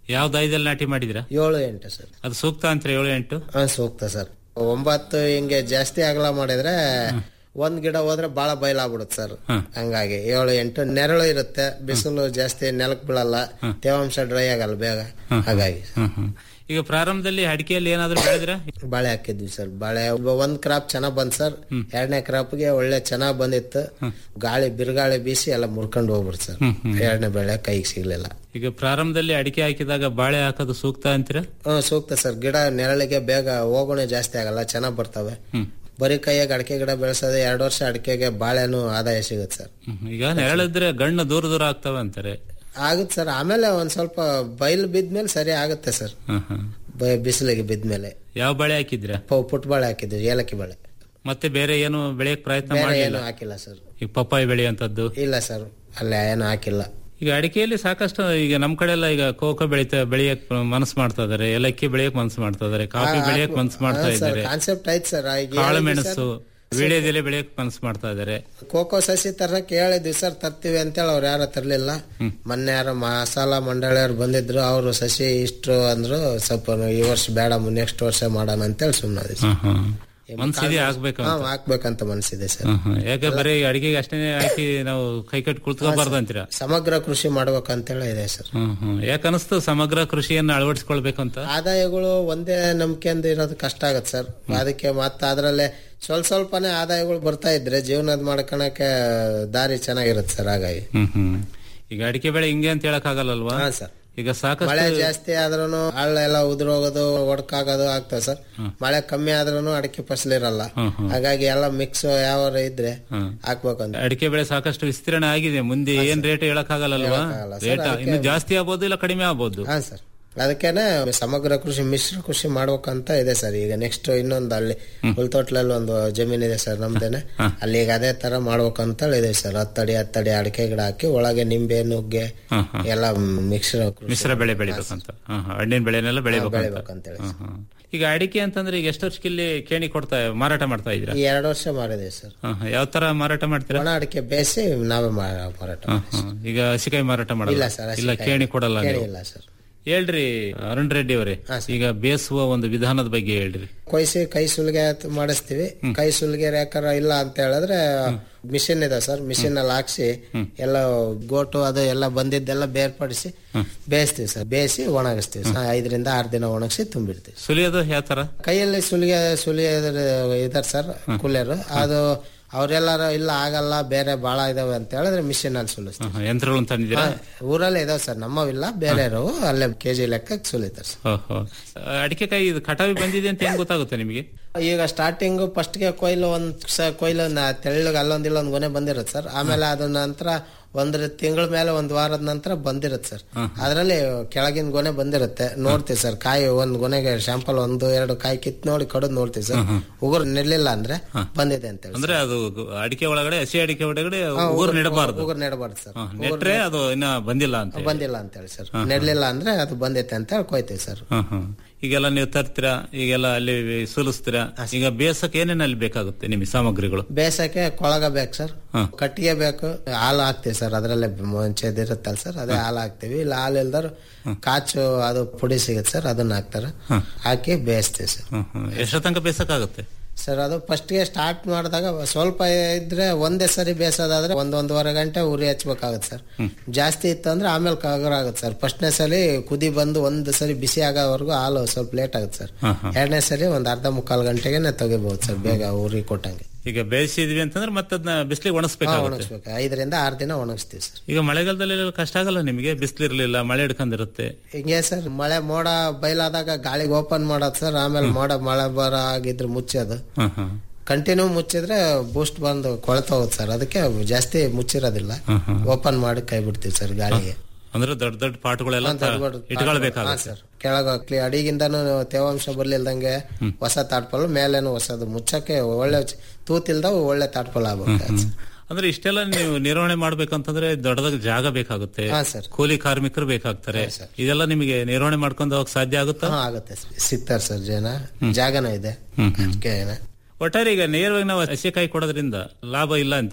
Speaker 12: ಯಾವ ದಾಯದಲ್ಲಿ ನಾಟಿ ಮಾಡಿದಿರಾ
Speaker 13: ಏಳು ಎಂಟು ಸರ್
Speaker 12: ಅದು ಸೂಕ್ತ ಅಂತೀರ ಏಳು ಎಂಟು
Speaker 13: ಹಾ ಸೂಕ್ತ ಸರ್ ಒಂಬತ್ತು ಹಿಂಗೆ ಜಾಸ್ತಿ ಅಗಲ ಮಾಡಿದ್ರೆ ಒಂದ್ ಗಿಡ ಹೋದ್ರೆ ಬಹಳ ಬಯಲಾಗ್ಬಿಡುತ್ತೆ ಸರ್ ಹಂಗಾಗಿ ಏಳು ಎಂಟು ನೆರಳು ಇರುತ್ತೆ ಬಿಸಿಲು ಜಾಸ್ತಿ ನೆಲಕ್ ಬೀಳಲ್ಲ ತೇವಾಂಶ ಡ್ರೈ ಆಗಲ್ಲ ಬೇಗ ಹಾಗಾಗಿ
Speaker 12: ಹ್ಮ್, ಹ್ಮ್. ಈಗ ಪ್ರಾರಂಭದಲ್ಲಿ ಅಡಿಕೆಯಲ್ಲಿ ಏನಾದ್ರು ಬೆಳೆದಿರ
Speaker 13: ಬಾಳೆ ಹಾಕಿದ್ವಿ ಸರ್ ಬಾಳೆ ಒಂದ್ ಕ್ರಾಪ್ ಚೆನ್ನಾಗ್ ಬಂದ್ ಸರ್ ಎರಡನೇ ಕ್ರಾಪ್ಗೆ ಒಳ್ಳೆ ಚೆನ್ನಾಗ್ ಬಂದಿತ್ತು ಗಾಳಿ ಬಿರುಗಾಳಿ ಬೀಸಿ ಎಲ್ಲ ಮುರ್ಕೊಂಡು ಹೋಗ್ಬಿಡ್ತು ಸರ್ ಎರಡನೇ ಬೆಳೆ ಕೈಗೆ ಸಿಗ್ಲಿಲ್ಲ
Speaker 12: ಈಗ ಪ್ರಾರಂಭದಲ್ಲಿ ಅಡಿಕೆ ಹಾಕಿದಾಗ ಬಾಳೆ ಹಾಕೋದು ಸೂಕ್ತ ಅಂತೀರ
Speaker 13: ಹ್ಮ್ ಸೂಕ್ತ ಸರ್ ಗಿಡ ನೆರಳಿಗೆ ಬೇಗ ಹೋಗೋಣ ಜಾಸ್ತಿ ಆಗಲ್ಲ ಚೆನ್ನಾಗ್ ಬರ್ತವೆ ಬರೀ ಕೈಯಾಗ ಅಡಿಕೆ ಗಿಡ ಬೆಳೆಸೋದು ಎರಡು ವರ್ಷ ಅಡಿಕೆಗೆ ಬಾಳೆನು ಆದಾಯ ಸಿಗುತ್ತೆ ಸರ್
Speaker 12: ಹ್ಮ್. ಈಗ ನೆರಳಿದ್ರೆ ಗಣ್ಣು ದೂರ ದೂರ ಆಗ್ತವೆ ಅಂತಾರೆ
Speaker 13: ಆಗುತ್ತೆ ಸರ್ ಆಮೇಲೆ ಒಂದ್ ಸ್ವಲ್ಪ ಬಯಲು ಬಿದ್ಮೇಲೆ ಸರಿ ಆಗುತ್ತೆ ಸರ್
Speaker 12: ಹ್ಮ್, ಹ್ಮ್.
Speaker 13: ಬ- ಬಿಸಿಲಿಗೆ ಬಿದ್ಮೇಲೆ
Speaker 12: ಯಾವ ಬಾಳೆ ಹಾಕಿದ್ರ
Speaker 13: ಪ- ಪುಟ್ ಬಾಳೆ ಹಾಕಿದ್ವಿ ಏಲಕ್ಕಿ ಬಾಳೆ
Speaker 12: ಮತ್ತೆ ಬೇರೆ ಏನು ಬೆಳೆಯಕ್ ಪ್ರಯತ್ನ
Speaker 13: ಬೇರೆ
Speaker 12: ಮಾಡಲಿಲ್ಲ
Speaker 13: ಏನು ಹಾಕಿಲ್ಲ ಸರ್
Speaker 12: ಈಗ ಪಪ್ಪಾಯಿ ಬೆಳೆಯುವಂತದ್ದು
Speaker 13: ಇಲ್ಲ ಸರ್ ಅಲ್ಲಿ ಏನು ಹಾಕಿಲ್ಲ
Speaker 12: ಈಗ ಅಡಿಕೆಯಲ್ಲಿ ಸಾಕಷ್ಟು ಈಗ ನಮ್ ಕಡೆ ಎಲ್ಲ ಈಗ ಕೋಕೋ ಬೆಳಿತ ಬೆಳೆಯಕ್ ಮನಸ್ಸು ಮಾಡ್ತಾ ಇದಾರೆ ಏಲಕ್ಕಿ ಬೆಳೆಯಕ್ ಮನಸ್ಸು ಮಾಡ್ತಾ ಇದಾರೆ ಕಾಫಿ ಬೆಳೆಯಕ್ ಮನಸ್ಸು ಮಾಡ್ತಾ ಇದ್ದಾರೆ
Speaker 13: ಕಾನ್ಸೆಪ್ಟ್ ಐತ್ ಸರ್ ಈಗ
Speaker 12: ಕಾಳು
Speaker 13: ಹೇಳಿದ್ವಿ
Speaker 12: ಮೆಣಸು
Speaker 13: ಸರ್.
Speaker 12: ವೀಳ್ಯದೆಲೆ ಬೆಳೆಯಕ್ ಮನಸ್ಸು ಮಾಡ್ತಾ ಇದಾರೆ
Speaker 13: ಕೋಕೋ ಸಸಿ ತರಕ್ ಹೇಳಿದ್ವಿ ಸರ್ ತರ್ತೀವಿ ಅಂತೇಳಿ ಅವ್ರು ಯಾರು ತರ್ಲಿಲ್ಲ ಮೊನ್ನೆ ಯಾರೋ ಮಸಾಲ ಮಂಡಳಿಯವ್ರು ಬಂದಿದ್ರು ಅವರು ಸಸಿ ಇಷ್ಟು ಅಂದ್ರು ಸ್ವಲ್ಪ ಈ ವರ್ಷ ಬೇಡ ನೆಕ್ಸ್ಟ್ ವರ್ಷ ಮಾಡೋಣ ಅಂತೇಳಿ ಸುಮ್ಮನೆ
Speaker 12: ಹ್ಮ್, ಹ್ಮ್. ಮನ್ಸಿದೆ ಆಗ್ಬೇಕು ಅಂತ.
Speaker 13: ಹಾಕ್ಬೇಕಂತ ಮನ್ಸಿದೆ ಸರ್
Speaker 12: ಹ್ಮ್, ಹ್ಮ್. ಯಾಕೆ ಬರೀ ಅಡಿಗೆಗೆ ಅಷ್ಟೇ ಹಾಕಿ ನಾವು ಕೈ ಕಟ್ಟಿ ಕುಳಿತುಕೋಬಾರ್ದು ಅಂತೀರಾ
Speaker 13: ಸಮಗ್ರ ಕೃಷಿ ಮಾಡ್ಬೇಕಂತೇಳಿ ಇದೆ ಸರ್
Speaker 12: ಹ್ಮ್ ಹ್ಮ್ ಯಾಕೆ ಅನಿಸ್ತು ಸಮಗ್ರ ಕೃಷಿಯನ್ನ ಅಳವಡಿಸ್ಕೊಳ್ಬೇಕಂತ
Speaker 13: ಆದಾಯಗಳು ಒಂದೇ ನಂಬಿಕೆಯಿಂದ ಇರೋದು ಕಷ್ಟ ಆಗತ್ತೆ ಸರ್ ಅದಕ್ಕೆ ಮತ್ತೆ ಅದರಲ್ಲೇ ಸ್ವಲ್ಪ ಸ್ವಲ್ಪನೇ ಆದಾಯಗಳು ಬರ್ತಾ ಇದ್ರೆ ಜೀವನದ ಮಾಡ್ಕೊಳಕ್ಕೆ ದಾರಿ ಚೆನ್ನಾಗಿರುತ್ತೆ ಸರ್ ಹಾಗಾಗಿ
Speaker 12: ಹ್ಮ್ ಹ್ಮ್ ಈಗ ಅಡಿಕೆ ಬೆಳೆ ಹಿಂಗೆ ಅಂತ ಹೇಳಕ್ ಆಗಲ್ಲಲ್ವಾ
Speaker 13: ಸರ್
Speaker 12: ಈಗ
Speaker 13: ಮಳೆ
Speaker 12: ಸಾಕಷ್ಟು
Speaker 13: ಜಾಸ್ತಿ ಆದ್ರೂ ಹಳ್ಳ ಎಲ್ಲ ಉದುರೋಗೋದು ಒಡ್ಕಾಗೋದು ಆಗ್ತದೆ ಸರ್ ಮಳೆ ಕಮ್ಮಿ ಆದ್ರೂ ಅಡಿಕೆ ಫಸಲ್ ಇರಲ್ಲ ಹಾಗಾಗಿ ಎಲ್ಲ ಮಿಕ್ಸ್ ಯಾವ ಇದ್ರೆ ಹಾಕ್ಬೇಕಂತ
Speaker 12: ಅಡಿಕೆ ಬೆಳೆ ಸಾಕಷ್ಟು ವಿಸ್ತೀರ್ಣ ಆಗಿದೆ ಮುಂದೆ ಏನ್ ರೇಟ್ ಹೇಳಕ್ ಆಗಲ್ಲಲ್ವಾ
Speaker 13: ಹೇಳಕ್ಕಾಗಲ್ಲ ಸರ್,
Speaker 12: ರೇಟ್
Speaker 13: ಅದಕ್ಕೆ-
Speaker 12: ಇನ್ನು ಜಾಸ್ತಿ ಆಗ್ಬೋದು ಇಲ್ಲ ಕಡಿಮೆ ಆಗ್ಬೋದು
Speaker 13: ಹಾ ಸರ್ ಅದಕ್ಕೇನೆ ಸಮಗ್ರ ಕೃಷಿ ಮಿಶ್ರ ಕೃಷಿ ಮಾಡ್ಬೇಕಂತ ಇದೆ ಸರ್ ಈಗ ನೆಕ್ಸ್ಟ್ ಇನ್ನೊಂದು ಅಲ್ಲಿ ಹುಲ್ತೋಟ್ಲಲ್ಲಿ ಒಂದು ಜಮೀನ್ ಇದೆ ಸರ್ ನಮ್ದೇನೆ ಅಲ್ಲಿ ಈಗ ಅದೇ ತರ ಮಾಡ್ಬೇಕಂತ ಇದೆ ಸರ್ ಹತ್ತಡಿ ಹತ್ತಡಿ ಅಡಿಕೆ ಗಿಡ ಹಾಕಿ ಒಳಗೆ ನಿಂಬೆ ನುಗ್ಗೆ ಎಲ್ಲ ಮಿಶ್ರ ಕೃಷಿ
Speaker 12: ಮಿಶ್ರ ಬೆಳೆ ಬೆಳಿಬೇಕಂತ ಹಾ, ಹಾ. ಹಣ್ಣಿನ ಬೆಳೆನೆಲ್ಲ ಬೆಳಿಬೇಕಂತ
Speaker 13: ಬೆಳಿಬೇಕಂತೇಳಿ
Speaker 12: ಹಾ, ಹಾ. ಈಗ ಅಡಿಕೆ ಅಂತಂದ್ರೆ ಈಗ ಎಷ್ಟು ವರ್ಷಕ್ಕಿಲ್ಲಿ ಕೇಣಿ ಕೊಡ್ತಾ ಮಾರಾಟ ಮಾಡ್ತಾ ಇದ್ದೀರಾ
Speaker 13: ಈ ಎರಡು ವರ್ಷ ಮಾಡಿದೆ ಸರ್
Speaker 12: ಹಾ, ಹಾ. ಯಾವ ತರ ಮಾರಾಟ ಮಾಡ್ತೀರಾ
Speaker 13: ಒಣ ಅಡಿಕೆ ಬೇಯಿಸಿ ನಾವೇ ಮಾ- ಮಾರಾಟ
Speaker 12: ಹಾ, ಹಾ. ಈಗ ಹಸಿಕಾಯಿ ಮಾರಾಟ
Speaker 13: ಇಲ್ಲ
Speaker 12: ಮಾಡಲ್ಲ
Speaker 13: ಸರ್
Speaker 12: ಇಲ್ಲ
Speaker 13: ಹಸಿಕಾಯಿ.
Speaker 12: ಕೇಣಿ ಕೊಡಲ್ಲ
Speaker 13: ಕೇಣಿ
Speaker 12: ನೀವು?
Speaker 13: ಇಲ್ಲ ಸರ್
Speaker 12: ಹೇಳ್ರಿ ಅರುಣ್ ರೆಡ್ಡಿ ಅವರೇ ಈಗ ಬೇಸುವ ಒಂದು ವಿಧಾನದ ಬಗ್ಗೆ ಹೇಳ್ರಿ
Speaker 13: ಕೊಯ್ಸಿ ಕೈ ಸುಲಿಗೆ ಆಯ್ತು ಮಾಡಿಸ್ತೀವಿ ಕೈ ಸುಲಿಗೆ ಯಾಕಾರ ಇಲ್ಲ ಅಂತ ಹೇಳಿದ್ರೆ ಮಿಷಿನ್ ಇದೆ ಸರ್ ಮಿಷಿನ್ ಅಲ್ಲಿ ಹಾಕ್ಸಿ ಎಲ್ಲ ಗೋಟು ಅದು ಎಲ್ಲ ಬಂದಿದ್ದೆಲ್ಲ ಬೇರ್ಪಡಿಸಿ ಬೇಯಿಸ್ತೀವಿ ಸರ್ ಬೇಯಿಸಿ ಒಣಗಿಸ್ತೀವಿ ಸರ್ ಐದರಿಂದ ಆರು ದಿನ ಒಣಗಿಸಿ ತುಂಬಿಡ್ತೀವಿ
Speaker 12: ಸುಲಿಯೋದು ಯಾವ ತರ
Speaker 13: ಕೈಯಲ್ಲಿ ಸುಲಿಗೆ ಸುಲಿಯೋದ್ರ ಇದಾರೆ ಸರ್ ಕೂಲಿಯರು ಅದು ಅವರೆಲ್ಲರೂ ಇಲ್ಲ ಆಗಲ್ಲ ಬೇರೆ ಬಾಳ ಇದಾವೆ ಅಂತ ಹೇಳಿದ್ರೆ ಮಿಷಿನ್ ಅಲ್ಲಿ ಸುಲಿಸ್ತೀವಿ
Speaker 12: ಹಾ, ಯಂತ್ರಗಳನ್ನು ತಂದಿದ್ದೀರಾ
Speaker 13: ಊರಲ್ಲೇ ಇದಾವೆ ಸರ್ ನಮ್ಮವಿಲ್ಲ ಬೇರೆ ಅಲ್ಲೇ ಕೆಜಿ ಲೆಕ್ಕಕ್ಕೆ ಸುಲಿತಾರೆ ಸರ್
Speaker 12: ಓಹೋ ಅಡಿಕೆ ಕಾಯಿ ಇದು ಕಟಾವಿ ಬಂದಿದೆ ಅಂತ ಹೆಂಗ್ ಗೊತ್ತಾಗುತ್ತೆ ನಿಮಗೆ
Speaker 13: ಈಗ ಸ್ಟಾರ್ಟಿಂಗ್ ಫಸ್ಟ್ ಗೆ ಕೊಯ್ಲು ಒಂದ್ ಸ- ಕೊಯ್ಲು ನ- ತೆಳ್ಳಗೆ ಅಲ್ಲೊಂದ್ ಇಲ್ಲೊಂದ್ ಗೊನೆ ಬಂದಿರುತ್ತೆ ಸರ್ ಆಮೇಲೆ ಅದ ನಂತರ ಒಂದ್ ತಿಂಗಳ ಮೇಲೆ ಒಂದ್ ವಾರದ ನಂತರ ಬಂದಿರುತ್ತೆ ಸರ್ ಅದ್ರಲ್ಲಿ ಕೆಳಗಿನ ಗೊನೆ ಬಂದಿರುತ್ತೆ ನೋಡ್ತೀವಿ ಸರ್ ಕಾಯಿ ಒಂದ್ ಗೊನೆಗೆ ಶಾಂಪಲ್ ಒಂದು ಎರಡು ಕಾಯಿ ಕಿತ್ ನೋಡಿ ಕಡದ್ ನೋಡ್ತೀವಿ ಸರ್ ಉಗುರು ನಿಲ್ಲಿಲ್ಲ ಅಂದ್ರೆ ಬಂದಿದೆ ಅಂತ ಹೇಳಿ
Speaker 12: ಅಂದ್ರೆ ಅದು ಗು- ಅಡಿಕೆ ಒಳಗಡೆ ಹಸಿ ಅಡಿಕೆ ಒಳಗಡೆ ಉಗುರು ನೆಡಬಾರ್ದು
Speaker 13: ಉಗುರು ನೆಡಬಾರ್ದು ಸರ್
Speaker 12: ಹಾ, ನೆಟ್ರೆ ಅದು ಇನ್ನ ಬಂದಿಲ್ಲ ಅಂತ ಹೇಳಿ.
Speaker 13: ಬಂದಿಲ್ಲ ಅಂತ ಹೇಳಿ ಸರ್ ನೆಡ್ಲಿಲ್ಲ ಅಂದ್ರೆ ಅದು ಬಂದೈತೆ ಅಂತ ಹೇಳಿ ಕೊಯ್ತೀವಿ ಸರ್
Speaker 12: ಹಾ, ಹಾ. ಈಗೆಲ್ಲ ನೀವು ತರ್ತೀರಾ ಈಗೆಲ್ಲ ಅಲ್ಲಿ ಸುಲಿಸ್ತೀರಾ ಈಗ ಬೇಸಕ್ಕೆ ಏನೇನು ಅಲ್ಲಿ ಬೇಕಾಗುತ್ತೆ ನಿಮಗೆ ಸಾಮಗ್ರಿಗಳು
Speaker 13: ಬೇಸಕ್ಕೆ ಕೊಳಗ ಬೇಕು ಸರ್ ಕಟ್ಟಿಗೆ ಬೇಕು ಹಾಲು ಹಾಕ್ತಿವಿ ಸರ್ ಅದರಲ್ಲೇ ಮುಂಚೆದಿರುತ್ತಲ್ಲ ಸರ್ ಅದೇ ಹಾಲು ಹಾಕ್ತಿವಿ ಇಲ್ಲ ಹಾಲು ಇಲ್ದಾರ ಕಾಚು ಅದು ಪುಡಿ ಸಿಗುತ್ತೆ ಸರ್ ಅದನ್ನ ಹಾಕ್ತಾರ ಹಾಕಿ ಬೇಯಿಸ್ತೀವಿ ಸರ್
Speaker 12: ಹ್ಮ್, ಹ್ಮ್. ಎಷ್ಟೋ ತನಕ ಬೇಸಕ್ಕಾಗುತ್ತೆ
Speaker 13: ಸರ್ ಅದು ಫಸ್ಟ್ ಗೆ ಸ್ಟಾರ್ಟ್ ಮಾಡಿದಾಗ ಸ್ವಲ್ಪ ಇದ್ರೆ ಒಂದೇ ಸರಿ ಬೇಯಿಸೋದಾದ್ರೆ ಒಂದ್ ಒಂದೂವರೆ ಗಂಟೆ ಉರಿ ಹಚ್ಬೇಕಾಗುತ್ತೆ ಸರ್ ಜಾಸ್ತಿ ಇತ್ತು ಅಂದ್ರೆ ಆಮೇಲೆ ಕಗರ ಆಗುತ್ತೆ ಸರ್ ಫಸ್ಟ್ನೇ ಸರಿ ಕುದಿ ಬಂದು ಒಂದ್ ಸರಿ ಬಿಸಿ ಆಗೋವರೆಗೂ ಹಾಲು ಸ್ವಲ್ಪ ಲೇಟ್ ಆಗುತ್ತೆ ಸರ್
Speaker 12: ಹಾ, ಹಾ.
Speaker 13: ಎರಡನೇ ಸರಿ ಒಂದ್ ಅರ್ಧ ಮುಕ್ಕಾಲು ಗಂಟೆಗೆ ತೆಗಿಬಹುದು ಸರ್ ಬೇಗ ಉರಿ ಕೊಟ್ಟಂಗೆ
Speaker 12: ಈಗ ಬೇಯಿಸಿದ್ವಿ ಅಂತಂದ್ರೆ ಮತ್ತೆ ಅದನ್ನ ಬಿಸಿಲಿಗೆ
Speaker 13: ಹಾ,
Speaker 12: ಒಣಸ್ಬೇಕಾಗುತ್ತೆ
Speaker 13: ಒಣಗಿಸ್ಬೇಕು ಐದರಿಂದ ಆರು ದಿನ ಒಣಗಿಸ್ತೀವಿ ಸರ್
Speaker 12: ಈಗ ಮಳೆಗಾಲದಲ್ಲಿ ಎಲ್ಲ ಕಷ್ಟ ಆಗಲ್ಲ ನಿಮಗೆ ಬಿಸಿಲಿರ್ಲಿಲ್ಲ ಮಳೆ ಹಿಡ್ಕೊಂಡಿರುತ್ತೆ
Speaker 13: ಹಿಂಗೆ ಸರ್ ಮಳೆ ಮೋಡ ಬಯಲಾದಾಗ ಗಾಳಿಗೆ ಓಪನ್ ಮಾಡೋದು ಸರ್ ಆಮೇಲೆ ಮೋಡ ಮಳೆ ಬರ ಆಗಿದ್ರೆ ಮುಚ್ಚೋದು
Speaker 12: ಹಾ, ಹಾ.
Speaker 13: ಕಂಟಿನ್ಯೂ ಮುಚ್ಚಿದ್ರೆ ಬೂಸ್ಟ್ ಬಂದು ಕೊಳ್ತಾ ಹೋಗುತ್ತೆ ಸರ್ ಅದಕ್ಕೆ ಜಾಸ್ತಿ ಮುಚ್ಚಿರೋದಿಲ್ಲ ಓಪನ್ ಮಾಡಿ ಕೈ ಬಿಡ್ತೀವಿ ಸರ್ ಗಾಳಿಗೆ
Speaker 12: ಅಂದ್ರೆ ದೊಡ್ಡ ದೊಡ್ಡ ಪಾಟ್ಗಳೆಲ್ಲ
Speaker 13: ಹಾ, ದೊಡ್ಡ ದೊಡ್ಡ
Speaker 12: ಇಟ್ಕೊಳ್ಬೇಕಾಗುತ್ತೆ
Speaker 13: ಹಾ, ಸರ್ ಕೆಳಗ ಕ್ಲಿ- ಅಡಿಗಿಂದನೂ ತೇವಾಂಶ ಬರ್ಲಿಲ್ದಂಗೆ ಹೊಸ ತಾಟ್ಪಲ್ ಮೇಲೇನು ಹೊಸದು ಮುಚ್ಚಕ್ಕೆ ಒಳ್ಳೆ ಚ- ತೂತಿಲ್ದವು ಒಳ್ಳೆ ತಾಟ್ಪಲ್ ಆಗ್ಬೇಕು
Speaker 12: ಅಂದ್ರೆ ಇಷ್ಟೆಲ್ಲ ನೀವು ನಿರ್ವಹಣೆ ಮಾಡ್ಬೇಕಂತಂದ್ರೆ ದೊಡ್ಡದಾಗ ಜಾಗ ಬೇಕಾಗುತ್ತೆ
Speaker 13: ಹಾ, ಸರ್.
Speaker 12: ಕೂಲಿ ಕಾರ್ಮಿಕರು ಬೇಕಾಗ್ತಾರೆ ಇದೆಲ್ಲ ನಿಮಗೆ ನಿರ್ವಹಣೆ ಮಾಡ್ಕೊಂಡು ಹೋಗಕ್ ಸಾಧ್ಯ ಆಗುತ್ತಾ
Speaker 13: ಹಾ ಆಗುತ್ತೆ ಸರ್ ಸಿಗ್ತಾರೆ ಸರ್ ಜನ ಜಾಗನ ಇದೆ ಅದಕ್ಕೆ ಏನ-
Speaker 12: ಒಟ್ಟಾರೆ ಈಗ ನೇರವಾಗಿ ನಾವು ಹಸಿಕಾಯಿ ಕೊಡೋದ್ರಿಂದ ಲಾಭ ಇಲ್ಲ ಅಂತೀರಾ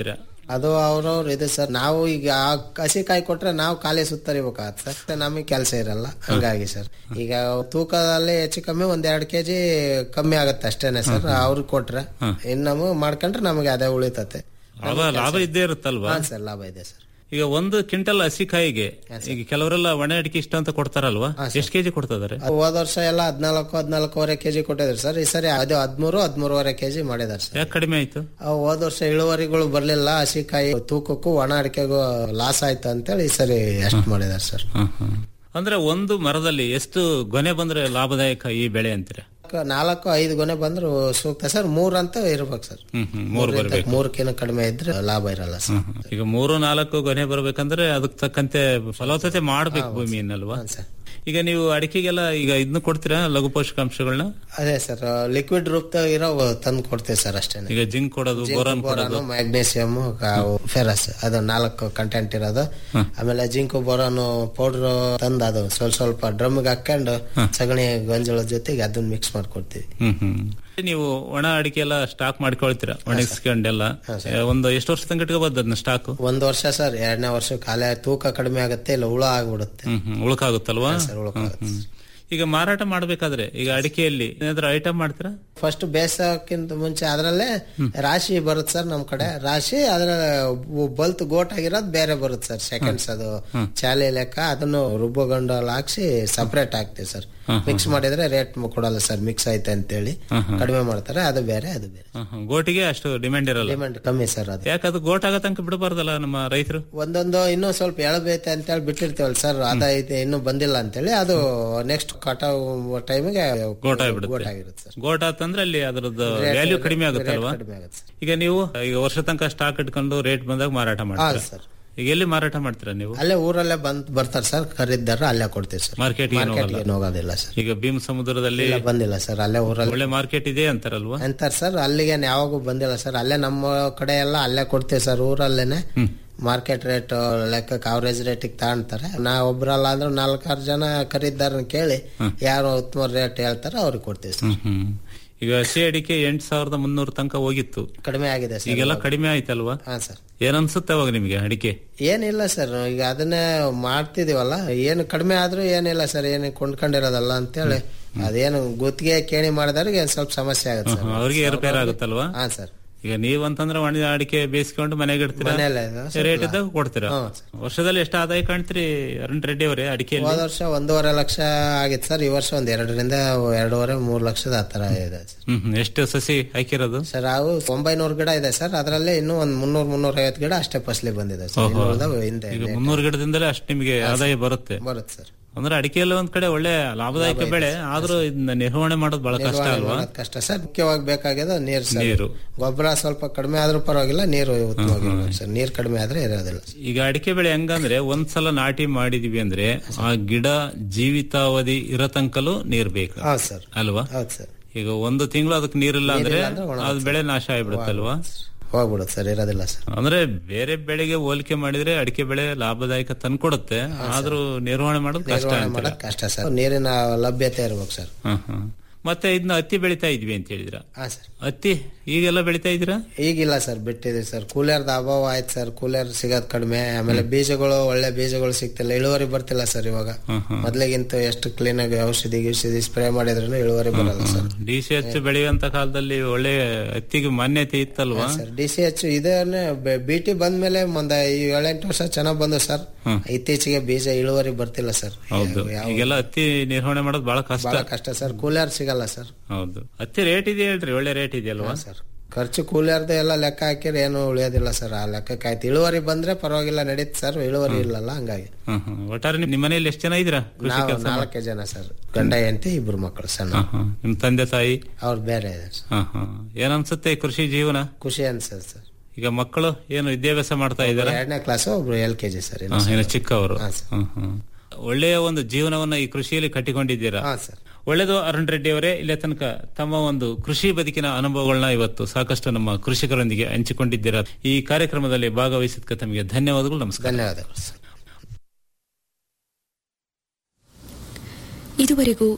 Speaker 13: ಅದು ಅವ್ರವ್ರು ಇದೆ ಸರ್ ನಾವು ಈಗ ಆ ಹಸಿ ಕಾಯಿ ಕೊಟ್ರೆ ನಾವು ಖಾಲಿ ಸುತ್ತರಿಬೇಕಾಗತ್ತೆ ಸರ್ ನಮಗೆ ಕೆಲಸ ಇರಲ್ಲ ಹಂಗಾಗಿ ಸರ್ ಈಗ ತೂಕದಲ್ಲಿ ಹೆಚ್ಚು ಕಮ್ಮಿ ಒಂದ್ ಎರಡ್ ಕೆಜಿ ಕಮ್ಮಿ ಆಗತ್ತೆ ಅಷ್ಟೇನೆ ಸರ್ ಅವ್ರಿಗೆ ಕೊಟ್ರೆ ಇನ್ನು ನಮಗೆ ಮಾಡ್ಕೊಂಡ್ರೆ ನಮಗೆ ಅದೇ ಉಳಿತತೆ
Speaker 12: ಲಾಭ ಲಾಭ ಇದ್ದೇ ಇರುತ್ತಲ್ವಾ
Speaker 13: ಹಾ ಸರ್ ಲಾಭ ಇದೆ ಸರ್
Speaker 12: ಈಗ ಒಂದು ಕ್ವಿಂಟಲ್ ಹಸಿಕಾಯಿಗೆ ಈಗ ಕೆಲವರೆಲ್ಲ ಒಣ ಅಡಿಕೆ ಇಷ್ಟ ಅಂತ ಕೊಡ್ತಾರಲ್ವಾ ಎಷ್ಟು ಕೆಜಿ ಕೊಡ್ತಿದ್ದಾರೆ
Speaker 13: ಅದು ಹೋದ ವರ್ಷ ಎಲ್ಲ ಹದ್ನಾಲ್ಕು ಹದ್ನಾಲ್ಕೂವರೆ ಕೆಜಿ ಕೊಟ್ಟಿದ್ರು ಸರ್ ಈ ಸರಿ ಅದು ಹದ್ಮೂರು ಹದ್ಮೂರುವರೆ ಕೆಜಿ ಮಾಡಿದಾರೆ ಸರ್
Speaker 12: ಯಾಕೆ ಕಡಿಮೆ ಆಯ್ತು
Speaker 13: ಅವು ಹೋದ ವರ್ಷ ಇಳುವರಿಗಳು ಬರ್ಲಿಲ್ಲ ಹಸಿಕಾಯಿ ತೂಕಕ್ಕೂ ಒಣ ಅಡಿಕೆಗೂ ಲಾಸ್ ಆಯ್ತು ಅಂತೇಳಿ ಈ ಸರಿ ಅಷ್ಟು ಮಾಡಿದಾರೆ ಸರ್
Speaker 12: ಅಂದ್ರೆ ಒಂದು ಮರದಲ್ಲಿ ಎಷ್ಟು ಗೊನೆ ಬಂದ್ರೆ ಲಾಭದಾಯಕ ಈ ಬೆಳೆ ಅಂತೀರಾ
Speaker 13: ನಾಲ್ಕು ಐದು ಗೊನೆ ಬಂದ್ರು ಸೂಕ್ತ ಸರ್ ಮೂರ್ ಅಂತ ಇರ್ಬೇಕು ಸರ್
Speaker 12: ಹ್ಮ್ ಹ್ಮ್ ಮೂರು ಬರ್ಬೇಕು
Speaker 13: ಮೂರಕ್ಕಿಂತ ಕಡಿಮೆ ಇದ್ರೆ ಲಾಭ ಇರಲ್ಲ ಸರ್
Speaker 12: ಈಗ ಮೂರು ನಾಲ್ಕು ಗೊನೆ ಬರ್ಬೇಕಂದ್ರೆ ಅದಕ್ಕೆ ತಕ್ಕಂತೆ ಫಲವತ್ತತೆ ಮಾಡ್ಬೇಕು ಭೂಮಿಯನ್ನಲ್ವಾ ಈಗ ನೀವು ಅಡಿಕೆಗೆಲ್ಲ ಈಗ ಇದನ್ನ ಕೊಡ್ತೀರಾ ಲಘು ಪೋಷಕಾಂಶಗಳನ್ನ
Speaker 13: ಅದೇ ಸರ್ ಲಿಕ್ವಿಡ್ ರೂಪದಾಗ ಇರೋ ತಂದು ಕೊಡ್ತೀವಿ ಸರ್ ಅಷ್ಟೇ
Speaker 12: ಈಗ ಜಿಂಕ್ ಕೊಡೋದು ಬೋರಾನ್ ಕೊಡೋದು
Speaker 13: ಮ್ಯಾಗ್ನೇಸಿಯಮ್ ಫೆರಸ್ ಅದು ನಾಲ್ಕು ಕಂಟೆಂಟ್ ಇರೋದು ಆಮೇಲೆ ಜಿಂಕು ಬೋರಾನು ಪೌಡರ್ ತಂದು ಅದು ಸ್ವಲ್ಪ ಸ್ವಲ್ಪ ಡ್ರಮ್ಗೆ ಹಾಕೊಂಡು ಸಗಣಿ ಗೊಂಜಾಳದ ಜೊತೆಗೆ ಅದನ್ನ ಮಿಕ್ಸ್ ಮಾಡ್ಕೊಡ್ತೀವಿ
Speaker 12: ಹ್ಮ್ ಹ್ಮ್ ನೀವು ಒಣ ಅಡಿಕೆ ಎಲ್ಲ ಸ್ಟಾಕ್ ಮಾಡ್ಕೊಳ್ತೀರಾ ಒಣಗಿಸ್ಕೊಂಡೆಲ್ಲ ಒಂದು ಎಷ್ಟು ವರ್ಷ ತನಕ ಇಟ್ಕೋಬಹುದು ಅದನ್ನ ಸ್ಟಾಕ್
Speaker 13: ಒಂದ್ ವರ್ಷ ಸರ್ ಎರಡನೇ ವರ್ಷ ಕಾಲ ತೂಕ ಕಡಿಮೆ ಆಗುತ್ತೆ ಇಲ್ಲ ಹುಳ ಆಗ್ಬಿಡುತ್ತೆ
Speaker 12: ಹ್ಮ್ ಹ್ಮ್ ಉಳ್ಕಾಗುತ್ತಲ್ವಾ
Speaker 13: ಸರ್ ಉಳ್ಕಾಗುತ್ತೆ
Speaker 12: ಹ್ಮ್. ಈಗ ಮಾರಾಟ ಮಾಡ್ಬೇಕಾದ್ರೆ ಈಗ ಅಡಿಕೆಯಲ್ಲಿ ಏನಾದ್ರು ಐಟಮ್ ಮಾಡ್ತೀರಾ
Speaker 13: ಫಸ್ಟ್ ಬೇಸಕ್ಕಿಂತ ಮುಂಚೆ ಅದ್ರಲ್ಲೇ ರಾಶಿ ಬರುತ್ತೆ ಸರ್ ನಮ್ ಕಡೆ ರಾಶಿ ಅದ್ರ ಬಲ್ತ್ ಗೋಟ್ ಆಗಿರೋದು ಬೇರೆ ಬರುತ್ತೆ ಸರ್ ಸೆಕೆಂಡ್ಸ್ ಅದು ಚಾಲೆ ಲೆಕ್ಕ ಅದನ್ನು ರುಬ್ಬಗಂಡಲ್ಲಿ ಹಾಕ್ಸಿ ಸಪರೇಟ್ ಹಾಕ್ತಿವಿ ಸರ್ ಮಿಕ್ಸ್ ಮಾಡಿದ್ರೆ ರೇಟ್ ಕೊಡಲ್ಲ ಸರ್ ಮಿಕ್ಸ್ ಐತೆ ಅಂತೇಳಿ ಕಡಿಮೆ ಮಾಡ್ತಾರೆ ಅದು ಬೇರೆ ಅದು ಬೇರೆ
Speaker 12: ಹ್ಮ್, ಹ್ಮ್. ಗೋಟಿಗೆ ಅಷ್ಟು ಡಿಮ್ಯಾಂಡ್ ಇರಲ್ಲ
Speaker 13: ಡಿಮ್ಯಾಂಡ್ ಕಮ್ಮಿ ಸರ್ ಅದು
Speaker 12: ಯಾಕೆ ಅದು ಗೋಟ್ ಆಗೋ ತನಕ ಬಿಡಬಾರ್ದಲ್ಲ ನಮ್ಮ ರೈತರು
Speaker 13: ಒಂದೊಂದು ಇನ್ನೂ ಸ್ವಲ್ಪ ಎಳಬೈತೆ ಅಂತೇಳಿ ಬಿಟ್ಟಿರ್ತೀವಲ್ಲ ಸರ್ ಅದೈತೆ ಇನ್ನೂ ಬಂದಿಲ್ಲ ಅಂತೇಳಿ ಅದು ನೆಕ್ಸ್ಟ್ ಕಟಾವು ಟೈಮಿಗೆ
Speaker 12: ಗೋಟ್ ಆಗ್ಬಿಡುತ್ತೆ
Speaker 13: ಆಗಿರುತ್ತೆ ಸರ್
Speaker 12: ಗೋಟ್ ಆತಂದ್ರೆ ಅಲ್ಲಿ ಅದರದ್ದು
Speaker 13: Rate-
Speaker 12: ವ್ಯಾಲ್ಯೂ ಕಡಿಮೆ ಆಗುತ್ತಲ್ವಾ
Speaker 13: rate ಕಡಿಮೆ ಆಗುತ್ತೆ
Speaker 12: ಈಗ ನೀವು ಈಗ ವರ್ಷ ತನಕ ಸ್ಟಾಕ್ ಇಟ್ಕೊಂಡು ರೇಟ್ ಬಂದಾಗ ಮಾರಾಟ ಮಾಡ್ತೀರಾ
Speaker 13: ಸರ್.
Speaker 12: ಈಗ ಎಲ್ಲಿ ಮಾರಾಟ ಮಾಡ್ತೀರಾ ನೀವು
Speaker 13: ಅಲ್ಲೇ ಊರಲ್ಲೇ ಬಂದ್ ಬರ್ತಾರೆ ಸರ್ ಖರೀದಾರ ಅಲ್ಲೇ ಕೊಡ್ತೀವಿ ಸರ್
Speaker 12: ಮಾರ್ಕೆಟ್
Speaker 13: ಮಾರ್ಕೆಟ್ ಏನು ಹೋಗೋದಿಲ್ಲ ಸರ್
Speaker 12: ಈಗ ಭೀಮ್ ಸಮುದ್ರದಲ್ಲಿ
Speaker 13: ಇಲ್ಲ ಬಂದಿಲ್ಲ ಸರ್ ಅಲ್ಲೇ ಊರಲ್ಲಿ
Speaker 12: ಒಳ್ಳೆ ಮಾರ್ಕೆಟ್ ಇದೆ ಅಂತಾರಲ್ವಾ
Speaker 13: ಅಂತಾರೆ ಸರ್ ಅಲ್ಲಿಗೆ ಯಾವಾಗೂ ಬಂದಿಲ್ಲ ಸರ್ ಅಲ್ಲೇ ನಮ್ಮ ಕಡೆ ಎಲ್ಲ ಅಲ್ಲೇ ಕೊಡ್ತೀವಿ ಸರ್ ಊರಲ್ಲೇನೆ ಮಾರ್ಕೆಟ್ ರೇಟ್ ಲೆಕ್ಕಕ್ಕೆ ಅವರೇಜ್ ರೇಟಿಗೆ ತಗೊಂತಾರೆ ನಾ ಒಬ್ರಲ್ಲ ಅಂದ್ರೆ ನಾಲ್ಕಾರು ಜನ ಖರೀದಾರನ ಕೇಳಿ ಯಾರು ಉತ್ತಮ ರೇಟ್ ಹೇಳ್ತಾರೆ ಅವ್ರಿಗೆ ಕೊಡ್ತೀವಿ ಸರ್
Speaker 12: ಹ್ಮ್ ಹ್ಮ್. ಈಗ ಹಸಿ ಅಡಿಕೆ ಎಂಟ್ ಸಾವಿರದ ಮುನ್ನೂರು ತನಕ ಹೋಗಿತ್ತು
Speaker 13: ಕಡಿಮೆ ಆಗಿದೆ ಸರ್
Speaker 12: ಈಗೆಲ್ಲ ಕಡಿಮೆ ಆಯ್ತಲ್ವಾ
Speaker 13: ಹಾ ಸರ್
Speaker 12: ಏನ್ ಅನ್ಸುತ್ತೆ ಅವಾಗ ನಿಮ್ಗೆ ಅಡಿಕೆ
Speaker 13: ಏನಿಲ್ಲ ಸರ್ ಈಗ ಅದನ್ನೇ ಮಾಡ್ತಿದೀವಲ್ಲ ಏನು ಕಡಿಮೆ ಆದ್ರೂ ಏನಿಲ್ಲ ಸರ್ ಏನು ಕೊಂಡ್ಕೊಂಡಿರೋದಲ್ಲ ಅಂತೇಳಿ ಅದೇನು ಗುತ್ತಿಗೆ ಕೇಣಿ ಮಾಡಿದವ್ರಿಗೆ ಸ್ವಲ್ಪ ಸಮಸ್ಯೆ ಆಗುತ್ತೆ ಸರ್
Speaker 12: ಅವ್ರಿಗೆ ಏರುಪೇರು ಆಗುತ್ತಲ್ವಾ
Speaker 13: ಹಾ ಸರ್
Speaker 12: ಈಗ ನೀವಂತಂದ್ರೆ ಒಣ ಅಡಿಕೆ ಬೇಯಿಸ್ಕೊಂಡು ಮನೆಗೆ ಇಡ್ತೀರಾ
Speaker 13: ಮನೆಯಲ್ಲೇ ಇದೆ ಸರ್.
Speaker 12: ರೇಟ್ ಇದ್ದಾಗ ಕೊಡ್ತೀರಾ ವರ್ಷದಲ್ಲಿ ಎಷ್ಟು ಆದಾಯ ಕಾಣ್ತೀರಿ ಅರುಣ್ ರೆಡ್ಡಿ ಅವರೇ ಅಡಿಕೆಯಲ್ಲಿ
Speaker 13: ಹೋದ ವರ್ಷ ಒಂದೂವರೆ ಲಕ್ಷ ಆಗಿತ್ತು ಸರ್ ಈ ವರ್ಷ ಒಂದ್ ಎರಡರಿಂದ ಎರಡೂವರೆ ಮೂರ್ ಲಕ್ಷದ ಆ ತರ ಇದೆ ಸರ್
Speaker 12: ಹ್ಮ್ ಹ್ಮ್. ಎಷ್ಟು ಸಸಿ ಹಾಕಿರೋದು
Speaker 13: ಸರ್ ಅವು ಒಂಬೈನೂರು ಗಿಡ ಇದೆ ಸರ್ ಅದರಲ್ಲಿ ಇನ್ನೂ ಒಂದ್ ಮುನ್ನೂರ್ ಮುನ್ನೂರ ಐವತ್ತು ಗಿಡ ಅಷ್ಟೇ ಫಸಲಿ ಬಂದಿದೆ ಸರ್
Speaker 12: ಓಹೋ.
Speaker 13: ಇನ್ನುಳಿದವು ಹಿಂದೆ
Speaker 12: ಈಗ ಮುನ್ನೂರು ಗಿಡದಿಂದಲೇ ಅಷ್ಟು ನಿಮಗೆ ಆದಾಯ ಬರುತ್ತೆ
Speaker 13: ಬರುತ್ತೆ ಸರ್
Speaker 12: ಅಂದ್ರೆ ಅಡಿಕೆಯಲ್ಲಿ ಒಂದ್ ಕಡೆ ಒಳ್ಳೆ ಲಾಭದಾಯಕ ಬೆಳೆ ಆದ್ರೂ ಇದನ್ನ ನಿರ್ವಹಣೆ ಮಾಡೋದು ಬಹಳ ಕಷ್ಟ
Speaker 13: ನಿರ್ವಹಣೆ
Speaker 12: ಅಲ್ವಾ
Speaker 13: ಮಾಡೋದ್ ಕಷ್ಟ ಸರ್ ಮುಖ್ಯವಾಗಿ ಬೇಕಾಗ್ಯದ ನೀರ್ ಸರ್
Speaker 12: ನೀರು.
Speaker 13: ಗೊಬ್ಬರ ಸ್ವಲ್ಪ ಕಡಿಮೆ ಆದ್ರೂ ಪರವಾಗಿಲ್ಲ ನೀರು ಉತ್ತಮವಾಗಿರ್ಬೇಕು ಸರ್ ನೀರ್ ಕಡಿಮೆ ಆದ್ರೆ ಇರೋದಿಲ್ಲ
Speaker 12: ಈಗ ಅಡಿಕೆ ಬೆಳೆ ಹೆಂಗಂದ್ರೆ ಒಂದ್ಸಲ ನಾಟಿ ಮಾಡಿದೀವಿ ಅಂದ್ರೆ ಆ ಗಿಡ ಜೀವಿತಾವಧಿ ಇರೋ ತನಕಲೂ ನೀರ್ ಬೇಕು
Speaker 13: ಹೌದು ಸರ್
Speaker 12: ಅಲ್ವಾ
Speaker 13: ಹೌದು ಸರ್
Speaker 12: ಈಗ ಒಂದು ತಿಂಗಳು ಅದಕ್ಕೆ ನೀರಿಲ್ಲ ಅಂದ್ರೆ
Speaker 13: ನೀರಿಲ್ಲ ಅಂದ್ರೆ ಒಣ
Speaker 12: ಅದು ಬೆಳೆ ನಾಶ ಆಗ್ಬಿಡುತ್ತಲ್ವಾ
Speaker 13: ಹೋಗ್ಬಿಡುತ್ತೆ ಸರ್ ಇರೋದಿಲ್ಲ ಸರ್
Speaker 12: ಅಂದ್ರೆ ಬೇರೆ ಬೆಳೆಗೆ ಹೋಲಿಕೆ ಮಾಡಿದ್ರೆ ಅಡಿಕೆ ಬೆಳೆ ಲಾಭದಾಯಕ ತಂದ್ಕೊಡುತ್ತೆ ಆದ್ರೂ ನಿರ್ವಹಣೆ ಮಾಡೋದು ಕಷ್ಟ
Speaker 13: ನಿರ್ವಹಣೆ
Speaker 12: ಅಂತೀರ
Speaker 13: ಮಾಡೋದು ಕಷ್ಟ ಸರ್ ನೀರಿನ ಲಭ್ಯತೆ ಇರ್ಬೇಕು ಸರ್
Speaker 12: ಹ್ಮ್ ಹ್ಮ್. ಮತ್ತೆ ಇದನ್ನ ಹತ್ತಿ ಬೆಳಿತಾ ಇದ್ವಿ ಅಂತ ಹೇಳಿದ್ರ
Speaker 13: ಹಾ ಸರ್
Speaker 12: ಹತ್ತಿ ಈಗೆಲ್ಲ ಬೆಳಿತಾ ಇದೀರಾ
Speaker 13: ಈಗಿಲ್ಲ ಸರ್ ಬಿಟ್ಟಿದೆ ಸರ್ ಕೂಲರ್ದ ಅಭಾವ ಆಯ್ತು ಸರ್ ಕೂಲರ್ ಸಿಗೋದ್ ಕಡಿಮೆ ಆಮೇಲೆ ಬೀಜಗಳು ಒಳ್ಳೆ ಬೀಜಗಳು ಸಿಗ್ತಿಲ್ಲ ಇಳುವರಿ ಬರ್ತಿಲ್ಲ ಸರ್ ಇವಾಗ ಮೊದ್ಲಿಗಿಂತ ಎಷ್ಟು ಕ್ಲೀನ್ ಆಗಿ ಔಷಧಿ ಗಿಷಧಿ ಸ್ಪ್ರೇ ಮಾಡಿದ್ರು ಇಳುವರಿ ಬರಲ್ಲ ಸರ್
Speaker 12: ಡಿ ಸಿ ಎಚ್ ಬೆಳೆಯುವಂತ ಕಾಲದಲ್ಲಿ ಒಳ್ಳೆ ಹತ್ತಿಗೆ ಮಾನ್ಯತೆ ಇತ್ತಲ್ವಾ
Speaker 13: ಸರ್ ಡಿ ಸಿ ಎಚ್ ಇದೇ ಬಿಟಿ ಬಂದ್ಮೇಲೆ ಒಂದ ಈ ಏಳೆಂಟು ವರ್ಷ ಚೆನ್ನಾಗ್ ಬಂದು ಸರ್ ಇತ್ತೀಚೆಗೆ ಬೀಜ ಇಳುವರಿ ಬರ್ತಿಲ್ಲ ಸರ್
Speaker 12: ಹೌದು ಈಗೆಲ್ಲ ಹತ್ತಿ ನಿರ್ವಹಣೆ ಮಾಡೋದು ಬಹಳ ಕಷ್ಟ
Speaker 13: ಬಹಳ ಕಷ್ಟ ಸರ್ ಕೂಲರ್ ಸಿಗಲ್ಲ ಸರ್
Speaker 12: ಹೌದು ಹತ್ತಿ ರೇಟ್ ಇದೆ ಹೇಳ್ರಿ ಒಳ್ಳೆ ರೇಟ್ ಇದೆಯಲ್ವಾ
Speaker 13: ಸರ್ ಖರ್ಚು ಕೂಲಿಯರ್ದು ಎಲ್ಲ ಲೆಕ್ಕ ಹಾಕಿದ್ರೆ ಏನು ಉಳಿಯೋದಿಲ್ಲ ಸರ್ ಆ ಲೆಕ್ಕಕ್ಕೆ ಆಯ್ತು ಇಳುವರಿ ಬಂದ್ರೆ ಪರವಾಗಿಲ್ಲ ನಡೀತು ಸರ್ ಇಳುವರಿ ಇಲ್ಲಲ್ಲ ಹಂಗಾಗಿ
Speaker 12: ಹ್ಮ್ ಹ್ಮ್. ಒಟ್ಟಾರೆ ನಿಮ್ ನಿಮ್ಮ ಮನೆಯಲ್ಲಿ ಎಷ್ಟು ಜನ ಇದ್ದೀರಾ ಕೃಷಿ
Speaker 13: ನಾವು
Speaker 12: ಕೆಲಸ
Speaker 13: ನಾಲ್ಕೇ ಜನ ಸರ್ ಗಂಡ ಹೆಂಡತಿ ಇಬ್ರು ಮಕ್ಕಳು ಸಣ್ಣ
Speaker 12: ನಿಮ್ ತಂದೆ ತಾಯಿ
Speaker 13: ಅವ್ರು ಬೇರೆ ಇದೆ ಸರ್
Speaker 12: ಹ ಹ ಏನನ್ಸುತ್ತೆ ಈ ಕೃಷಿ ಜೀವನ
Speaker 13: ಖುಷಿ ಅನ್ಸದ್ ಸರ್
Speaker 12: ಈಗ ಮಕ್ಕಳು ಏನು ವಿದ್ಯಾಭ್ಯಾಸ ಮಾಡ್ತಾ ಇದಾರೆ
Speaker 13: ಎರಡನೇ ಕ್ಲಾಸ್ ಒಬ್ರು ಎಲ್ ಕೆ ಜಿ ಸರ್ ಇನ್ನು
Speaker 12: ಇನ್ನು ಚಿಕ್ಕವರು ಹ್ಮ್, ಹ್ಮ್. ಒಳ್ಳೆಯ ಒಂದು ಜೀವನವನ್ನ ಈ ಕೃಷಿಯಲ್ಲಿ ಕಟ್ಟಿಕೊಂಡಿದ್ದೀರಾ
Speaker 13: ಹಾ ಸರ್
Speaker 12: ಒಳ್ಳೆಯದು ಅರುಣ್ ರೆಡ್ಡಿ ಅವರೇ ಇಲ್ಲೇ ತನಕ ತಮ್ಮ ಒಂದು ಕೃಷಿ ಬದುಕಿನ ಅನುಭವಗಳನ್ನ ಇವತ್ತು ಸಾಕಷ್ಟು ನಮ್ಮ ಕೃಷಿಕರೊಂದಿಗೆ ಹಂಚಿಕೊಂಡಿದ್ದೀರಾ ಈ ಕಾರ್ಯಕ್ರಮದಲ್ಲಿ ಭಾಗವಹಿಸಿದ್ಕ ತಮಗೆ ಧನ್ಯವಾದಗಳು ನಮಸ್ಕಾರ
Speaker 13: ಧನ್ಯವಾದಗಳು ಸರ್
Speaker 9: ಇದುವರೆಗೂ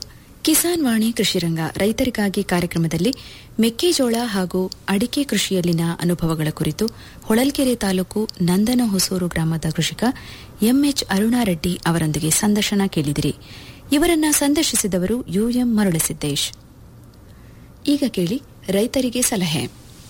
Speaker 9: ಕಿಸಾನ್ ವಾಣಿ ಕೃಷಿರಂಗ ರೈತರಿಗಾಗಿ ಕಾರ್ಯಕ್ರಮದಲ್ಲಿ ಮೆಕ್ಕೆಜೋಳ ಹಾಗೂ ಅಡಿಕೆ ಕೃಷಿಯಲ್ಲಿನ ಅನುಭವಗಳ ಕುರಿತು ಹೊಳಲ್ಕೆರೆ ತಾಲೂಕು ನಂದನ ಹೊಸೂರು ಗ್ರಾಮದ ಕೃಷಿಕ ಎಂಎಚ್ ಅರುಣಾರೆಡ್ಡಿ ಅವರೊಂದಿಗೆ ಸಂದರ್ಶನ ಕೇಳಿದಿರಿ ಇವರನ್ನ ಸಂದರ್ಶಿಸಿದವರು ಯುಎಂ ಮರುಳಸಿದ್ದೇಶ್ ಈಗ ಕೇಳಿ ರೈತರಿಗೆ ಸಲಹೆ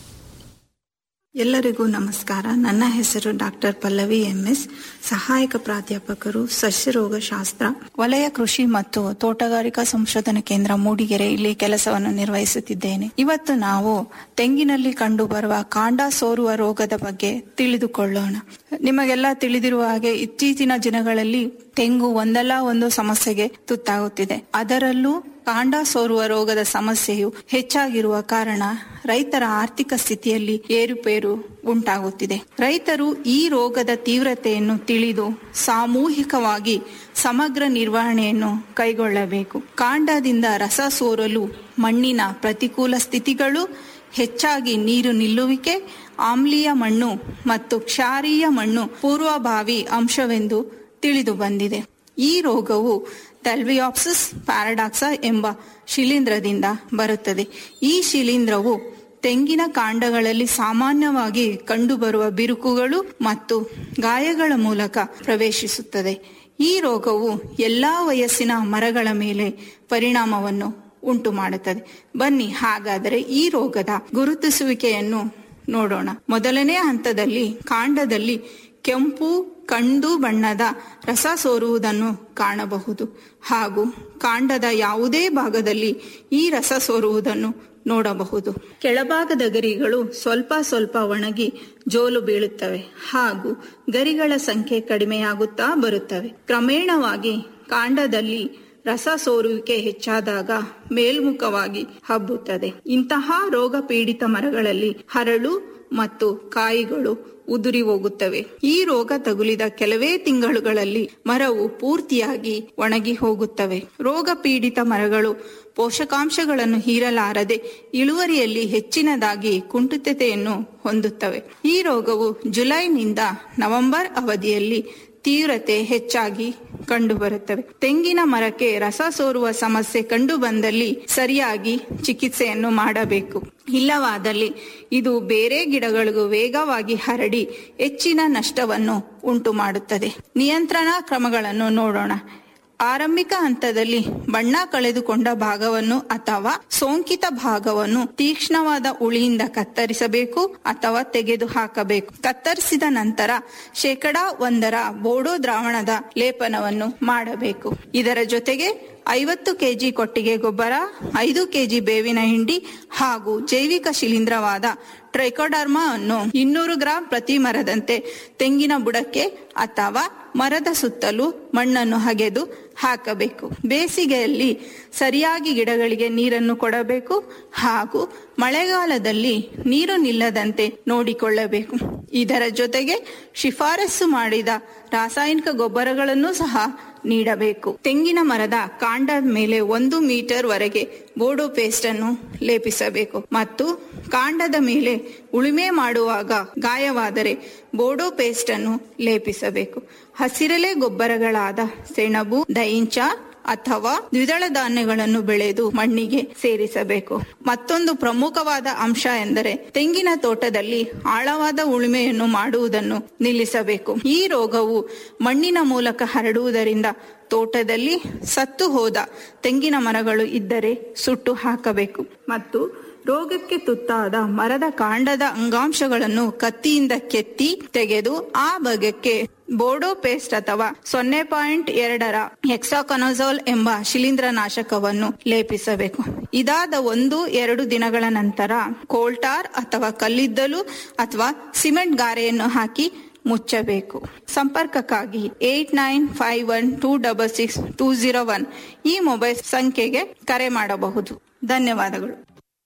Speaker 14: ಎಲ್ಲರಿಗೂ ನಮಸ್ಕಾರ ನನ್ನ ಹೆಸರು ಡಾಕ್ಟರ್ ಪಲ್ಲವಿ ಎಂಎಸ್ ಸಹಾಯಕ ಪ್ರಾಧ್ಯಾಪಕರು ಸಸ್ಯರೋಗ ಶಾಸ್ತ್ರ ವಲಯ ಕೃಷಿ ಮತ್ತು ತೋಟಗಾರಿಕಾ ಸಂಶೋಧನಾ ಕೇಂದ್ರ ಮೂಡಿಗೆರೆ ಇಲ್ಲಿ ಕೆಲಸವನ್ನು ನಿರ್ವಹಿಸುತ್ತಿದ್ದೇನೆ ಇವತ್ತು ನಾವು ತೆಂಗಿನಲ್ಲಿ ಕಂಡುಬರುವ ಕಾಂಡ ಸೋರುವ ರೋಗದ ಬಗ್ಗೆ ತಿಳಿದುಕೊಳ್ಳೋಣ ನಿಮಗೆಲ್ಲ ತಿಳಿದಿರುವ ಹಾಗೆ ಇತ್ತೀಚಿನ ದಿನಗಳಲ್ಲಿ ತೆಂಗು ಒಂದಲ್ಲ ಒಂದು ಸಮಸ್ಯೆಗೆ ತುತ್ತಾಗುತ್ತಿದೆ ಅದರಲ್ಲೂ ಕಾಂಡ ಸೋರುವ ರೋಗದ ಸಮಸ್ಯೆಯು ಹೆಚ್ಚಾಗಿರುವ ಕಾರಣ ರೈತರ ಆರ್ಥಿಕ ಸ್ಥಿತಿಯಲ್ಲಿ ಏರುಪೇರು ಉಂಟಾಗುತ್ತಿದೆ ರೈತರು ಈ ರೋಗದ ತೀವ್ರತೆಯನ್ನು ತಿಳಿದು ಸಾಮೂಹಿಕವಾಗಿ ಸಮಗ್ರ ನಿರ್ವಹಣೆಯನ್ನು ಕೈಗೊಳ್ಳಬೇಕು ಕಾಂಡದಿಂದ ರಸ ಸೋರಲು ಮಣ್ಣಿನ ಪ್ರತಿಕೂಲ ಸ್ಥಿತಿಗಳು ಹೆಚ್ಚಾಗಿ ನೀರು ನಿಲ್ಲುವಿಕೆ ಆಮ್ಲೀಯ ಮಣ್ಣು ಮತ್ತು ಕ್ಷಾರೀಯ ಮಣ್ಣು ಪೂರ್ವಭಾವಿ ಅಂಶವೆಂದು ತಿಳಿದು ಬಂದಿದೆ ಈ ರೋಗವು ಟೆಲ್ವಿಯಾಪ್ಸಿಸ್ ಪ್ಯಾರಡಾಕ್ಸ ಎಂಬ ಶಿಲೀಂಧ್ರದಿಂದ ಬರುತ್ತದೆ ಈ ಶಿಲೀಂಧ್ರವು ತೆಂಗಿನ ಕಾಂಡಗಳಲ್ಲಿ ಸಾಮಾನ್ಯವಾಗಿ ಕಂಡುಬರುವ ಬಿರುಕುಗಳು ಮತ್ತು ಗಾಯಗಳ ಮೂಲಕ ಪ್ರವೇಶಿಸುತ್ತದೆ ಈ ರೋಗವು ಎಲ್ಲಾ ವಯಸ್ಸಿನ ಮರಗಳ ಮೇಲೆ ಪರಿಣಾಮವನ್ನು ಉಂಟು ಮಾಡುತ್ತದೆ ಬನ್ನಿ ಹಾಗಾದರೆ ಈ ರೋಗದ ಗುರುತಿಸುವಿಕೆಯನ್ನು ನೋಡೋಣ ಮೊದಲನೇ ಹಂತದಲ್ಲಿ ಕಾಂಡದಲ್ಲಿ ಕೆಂಪು ಕಂದು ಬಣ್ಣದ ರಸ ಸೋರುವುದನ್ನು ಕಾಣಬಹುದು ಹಾಗೂ ಕಾಂಡದ ಯಾವುದೇ ಭಾಗದಲ್ಲಿ ಈ ರಸ ಸೋರುವುದನ್ನು ನೋಡಬಹುದು ಕೆಳಭಾಗದ ಗರಿಗಳು ಸ್ವಲ್ಪ ಸ್ವಲ್ಪ ಒಣಗಿ ಜೋಲು ಬೀಳುತ್ತವೆ ಹಾಗೂ ಗರಿಗಳ ಸಂಖ್ಯೆ ಕಡಿಮೆಯಾಗುತ್ತಾ ಬರುತ್ತವೆ ಕ್ರಮೇಣವಾಗಿ ಕಾಂಡದಲ್ಲಿ ರಸ ಸೋರುವಿಕೆ ಹೆಚ್ಚಾದಾಗ ಮೇಲ್ಮುಖವಾಗಿ ಹಬ್ಬುತ್ತದೆ ಇಂತಹ ರೋಗ ಪೀಡಿತ ಮರಗಳಲ್ಲಿ ಹರಳು ಮತ್ತು ಕಾಯಿಗಳು ಉದುರಿ ಹೋಗುತ್ತವೆ ಈ ರೋಗ ತಗುಲಿದ ಕೆಲವೇ ತಿಂಗಳುಗಳಲ್ಲಿ ಮರವು ಪೂರ್ತಿಯಾಗಿ ಒಣಗಿ ಹೋಗುತ್ತವೆ ರೋಗ ಪೀಡಿತ ಮರಗಳು ಪೋಷಕಾಂಶಗಳನ್ನು ಹೀರಲಾರದೆ ಇಳುವರಿಯಲ್ಲಿ ಹೆಚ್ಚಿನದಾಗಿ ಕುಂಠಿತತೆಯನ್ನು ಹೊಂದುತ್ತವೆ ಈ ರೋಗವು ಜುಲೈನಿಂದ ನವೆಂಬರ್ ಅವಧಿಯಲ್ಲಿ ತೀವ್ರತೆ ಹೆಚ್ಚಾಗಿ ಕಂಡುಬರುತ್ತವೆ ತೆಂಗಿನ ಮರಕ್ಕೆ ರಸ ಸೋರುವ ಸಮಸ್ಯೆ ಕಂಡು ಬಂದಲ್ಲಿ ಸರಿಯಾಗಿ ಚಿಕಿತ್ಸೆಯನ್ನು ಮಾಡಬೇಕು ಇಲ್ಲವಾದಲ್ಲಿ ಇದು ಬೇರೆ ಗಿಡಗಳಿಗೂ ವೇಗವಾಗಿ ಹರಡಿ ಹೆಚ್ಚಿನ ನಷ್ಟವನ್ನು ಉಂಟು ಮಾಡುತ್ತದೆ ನಿಯಂತ್ರಣ ಕ್ರಮಗಳನ್ನು ನೋಡೋಣ ಆರಂಭಿಕ ಹಂತದಲ್ಲಿ ಬಣ್ಣ ಕಳೆದುಕೊಂಡ ಭಾಗವನ್ನು ಅಥವಾ ಸೋಂಕಿತ ಭಾಗವನ್ನು ತೀಕ್ಷ್ಣವಾದ ಉಳಿಯಿಂದ ಕತ್ತರಿಸಬೇಕು ಅಥವಾ ತೆಗೆದು ಹಾಕಬೇಕು ಕತ್ತರಿಸಿದ ನಂತರ ಶೇಕಡ ಒಂದರ ಬೋಡೋ ದ್ರಾವಣದ ಲೇಪನವನ್ನು ಮಾಡಬೇಕು ಇದರ ಜೊತೆಗೆ ಐವತ್ತು ಕೆಜಿ ಕೊಟ್ಟಿಗೆ ಗೊಬ್ಬರ ಐದು ಕೆಜಿ ಬೇವಿನ ಹಿಂಡಿ ಹಾಗೂ ಜೈವಿಕ ಶಿಲೀಂಧ್ರವಾದ ಟ್ರೈಕೋಡರ್ಮಾ ಅನ್ನು ಇನ್ನೂರು ಗ್ರಾಂ ಪ್ರತಿ ಮರದಂತೆ ತೆಂಗಿನ ಬುಡಕ್ಕೆ ಅಥವಾ ಮರದ ಸುತ್ತಲೂ ಮಣ್ಣನ್ನು ಹಗೆದು ಹಾಕಬೇಕು ಬೇಸಿಗೆಯಲ್ಲಿ ಸರಿಯಾಗಿ ಗಿಡಗಳಿಗೆ ನೀರನ್ನು ಕೊಡಬೇಕು ಹಾಗೂ ಮಳೆಗಾಲದಲ್ಲಿ ನೀರು ನಿಲ್ಲದಂತೆ ನೋಡಿಕೊಳ್ಳಬೇಕು ಇದರ ಜೊತೆಗೆ ಶಿಫಾರಸು ಮಾಡಿದ ರಾಸಾಯನಿಕ ಗೊಬ್ಬರಗಳನ್ನು ಸಹ ನೀಡಬೇಕು ತೆಂಗಿನ ಮರದ ಕಾಂಡದ ಮೇಲೆ ಒಂದು ಮೀಟರ್ ವರೆಗೆ ಬೋಡೋ ಪೇಸ್ಟ್ ಅನ್ನು ಲೇಪಿಸಬೇಕು ಮತ್ತು ಕಾಂಡದ ಮೇಲೆ ಉಳುಮೆ ಮಾಡುವಾಗ ಗಾಯವಾದರೆ ಬೋಡೋ ಪೇಸ್ಟ್ ಅನ್ನು ಲೇಪಿಸಬೇಕು ಹಸಿರೆಲೆ ಗೊಬ್ಬರಗಳಾದ ಸೆಣಬು ದೈಂಚ ಅಥವಾ ದ್ವಿದಳ ಧಾನ್ಯಗಳನ್ನು ಬೆಳೆದು ಮಣ್ಣಿಗೆ ಸೇರಿಸಬೇಕು ಮತ್ತೊಂದು ಪ್ರಮುಖವಾದ ಅಂಶ ಎಂದರೆ ತೆಂಗಿನ ತೋಟದಲ್ಲಿ ಆಳವಾದ ಉಳುಮೆಯನ್ನು ಮಾಡುವುದನ್ನು ನಿಲ್ಲಿಸಬೇಕು ಈ ರೋಗವು ಮಣ್ಣಿನ ಮೂಲಕ ಹರಡುವುದರಿಂದ ತೋಟದಲ್ಲಿ ಸತ್ತು ಹೋದ ತೆಂಗಿನ ಮರಗಳು ಇದ್ದರೆ ಸುಟ್ಟು ಹಾಕಬೇಕು ಮತ್ತು ರೋಗಕ್ಕೆ ತುತ್ತಾದ ಮರದ ಕಾಂಡದ ಅಂಗಾಂಶಗಳನ್ನು ಕತ್ತಿಯಿಂದ ಕೆತ್ತಿ ತೆಗೆದು ಆ ಭಾಗಕ್ಕೆ ಬೋಡೋ ಪೇಸ್ಟ್ ಅಥವಾ ಸೊನ್ನೆ ಪಾಯಿಂಟ್ ಎರಡರ ಹೆಕ್ಸಾಕೊನಜೋಲ್ ಎಂಬ ಶಿಲೀಂಧ್ರ ನಾಶಕವನ್ನು ಲೇಪಿಸಬೇಕು ಇದಾದ ಒಂದು ಎರಡು ದಿನಗಳ ನಂತರ ಕೋಲ್ಟಾರ್ ಅಥವಾ ಕಲ್ಲಿದ್ದಲು ಅಥವಾ ಸಿಮೆಂಟ್ ಗಾರೆಯನ್ನು ಹಾಕಿ ಮುಚ್ಚಬೇಕು ಸಂಪರ್ಕಕ್ಕಾಗಿ eight nine five one two double six two zero one ಈ ಮೊಬೈಲ್ ಸಂಖ್ಯೆಗೆ ಕರೆ ಮಾಡಬಹುದು ಧನ್ಯವಾದಗಳು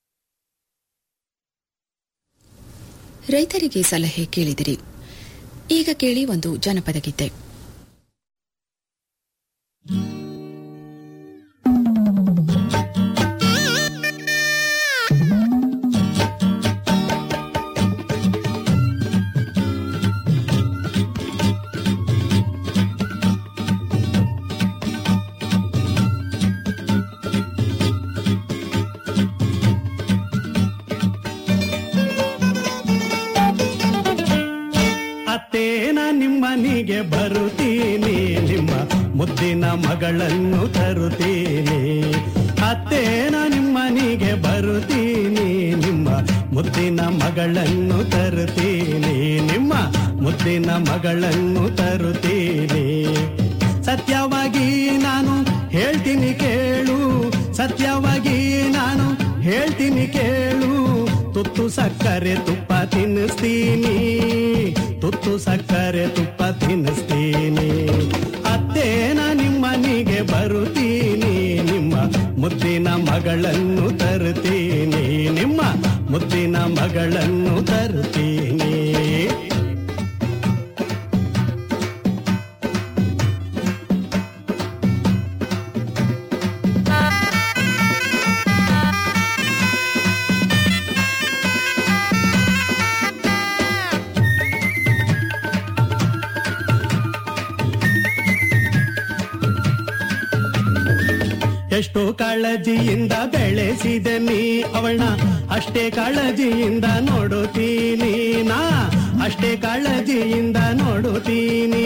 Speaker 9: ರೈತರಿಗೆ ಸಲಹೆ ಕೇಳಿದಿರಿ ಈಗ ಕೇಳಿ ಒಂದು ಜನಪದ ಗೀತೆ
Speaker 15: ಮಗಳನ್ನು ತರುತ್ತೀನಿ ಅತ್ತೇನ ನಿಮ್ಮನಿಗೆ ಬರುತ್ತೀನಿ ನಿಮ್ಮ ಮುದ್ದಿನ ಮಗಳನ್ನು ತರುತ್ತೀನಿ ನಿಮ್ಮ ಮುದ್ದಿನ ಮಗಳನ್ನು ತರುತ್ತೀನಿ ಸತ್ಯವಾಗಿ ನಾನು ಹೇಳ್ತೀನಿ ಕೇಳು ಸತ್ಯವಾಗಿ ನಾನು ಹೇಳ್ತೀನಿ ಕೇಳು ತುತ್ತು ಸಕ್ಕರೆ ತುಪ್ಪ ತಿನ್ನಿಸ್ತೀನಿ ತುತ್ತು ಸಕ್ಕರೆ ತುಪ್ಪ ತಿನ್ನಿಸ್ತೀನಿ ಅತ್ತೇನ ನಿಮ್ಮನಿಗೆ ಬರುತ್ತೀನಿ ನಿಮ್ಮ ಮುದ್ದಿನ ಮಗಳನ್ನು ತರುತ್ತೀನಿ ನಿಮ್ಮ ಮುದ್ದಿನ ಮಗಳನ್ನು ತರುತ್ತೀನಿ ಎಷ್ಟೋ ಕಾಳಜಿಯಿಂದ ಬೆಳೆಸಿದೆ ನೀ ಅವಳನ್ನ ಅಷ್ಟೇ ಕಾಳಜಿಯಿಂದ ನೋಡುತ್ತೀನಿ ನಾ ಅಷ್ಟೇ ಕಾಳಜಿಯಿಂದ ನೋಡುತ್ತೀನಿ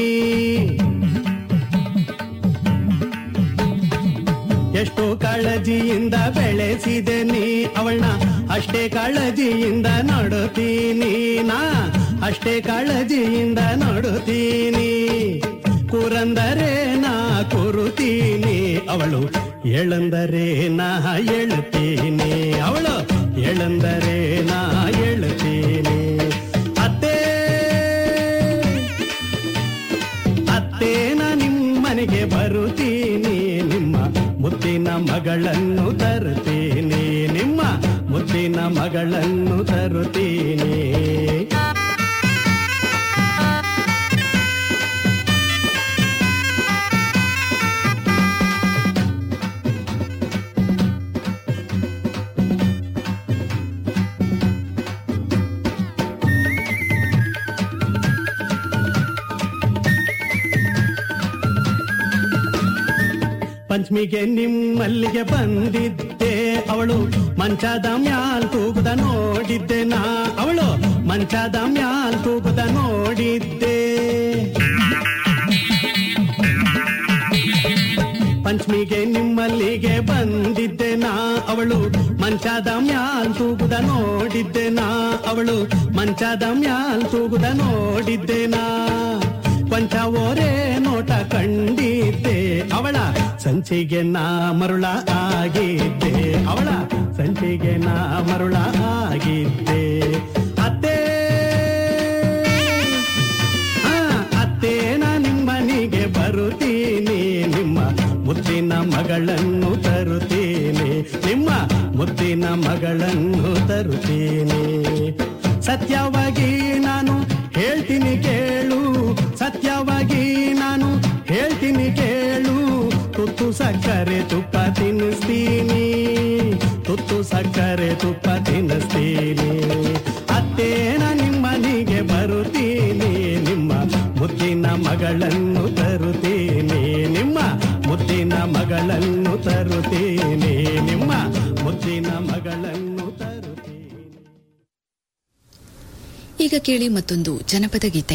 Speaker 15: ಎಷ್ಟೋ ಕಾಳಜಿಯಿಂದ ಬೆಳೆಸಿದೆ ನೀ ಅವಳನ್ನ ಅಷ್ಟೇ ಕಾಳಜಿಯಿಂದ ನೋಡುತ್ತೀನಿ ನಾ ಅಷ್ಟೇ ಕಾಳಜಿಯಿಂದ ನೋಡುತ್ತೀನಿ ಕೂರಂದರೆ ನಾ ಕೂರುತ್ತೀನಿ ಅವಳು ಏಳಂದರೆ ನಾ ಹೇಳುತ್ತೀನಿ ಅವಳು ಏಳಂದರೆ ನಾ ಹೇಳುತ್ತೀನಿ ಅತ್ತೇ ಅತ್ತೇನ ನಿಮ್ಮನೆಗೆ ಬರುತ್ತೀನಿ ನಿಮ್ಮ ಮುದ್ದಿನ ಮಗಳನ್ನು ತರುತ್ತೀನಿ ನಿಮ್ಮ ಮುದ್ದಿನ ಮಗಳನ್ನು ತರುತ್ತೀನಿ ಪಂಚಮಿಗೆ ನಿಮ್ಮಲ್ಲಿಗೆ ಬಂದಿದ್ದೆ ಅವಳು ಮಂಚದ ಮ್ಯಾಲ್ ತೂಗುದ ನೋಡಿದ್ದೆ ನಾ ಅವಳು ಮಂಚದ ಮ್ಯಾಲ್ ತೂಗುದ ನೋಡಿದ್ದೆ ಪಂಚಮಿಗೆ ನಿಮ್ಮಲ್ಲಿಗೆ ಬಂದಿದ್ದೆ ನಾ ಅವಳು ಮಂಚದ ಮ್ಯಾಲ್ ತೂಗುದ ನೋಡಿದ್ದೆ ನಾ ಅವಳು ಮಂಚದ ಮ್ಯಾಲ್ ತೂಗುದ ನೋಡಿದ್ದೆ ನಾ ಕೊಂಚ ಓರೆ ನೋಟ ಕಂಡಿದ್ದೆ ಅವಳ ಸಂಚಿಗೆ ನಾ ಮರುಳ ಆಗಿದ್ದೆ ಅವಳ ಸಂಚಿಗೆ ನಾ ಮರುಳ ಆಗಿದ್ದೆ ಅತ್ತೇ ಆ, ಅತ್ತೇನ ನಿಮ್ಮನಿಗೆ ಬರುತ್ತೀನಿ ನಿಮ್ಮ ಮುದ್ದಿನ ಮಗಳನ್ನು ತರುತ್ತೀನಿ ನಿಮ್ಮ ಮುದ್ದಿನ ಮಗಳನ್ನು ತರುತ್ತೀನಿ ಸತ್ಯವಾಗಿ ನಾನು ಹೇಳ್ತೀನಿ ಕೇಳು ಸತ್ಯವಾಗಿ ನಾನು ಹೇಳ್ತೀನಿ ಕೇಳು ತುತ್ತು ಸಕ್ಕರೆ ತುಪ್ಪ ತಿನ್ನಿಸ್ತೀನಿ ತುತ್ತು ಸಕ್ಕರೆ ತುಪ್ಪ ತಿನ್ನಿಸ್ತೀನಿ ಅತ್ತೇನ ನಿಮ್ಮನಿಗೆ ಬರುತ್ತೀನಿ ನಿಮ್ಮ ಮುದ್ದಿನ ಮಗಳನ್ನು ತರುತ್ತೀನಿ ನಿಮ್ಮ ಮುದ್ದಿನ ಮಗಳನ್ನು ತರುತ್ತೀನಿ ನಿಮ್ಮ ಮುದ್ದಿನ ಮಗಳನ್ನು ತರುತ್ತೀನಿ
Speaker 9: ಈಗ ಕೇಳಿ ಮತ್ತೊಂದು ಜನಪದ ಗೀತೆ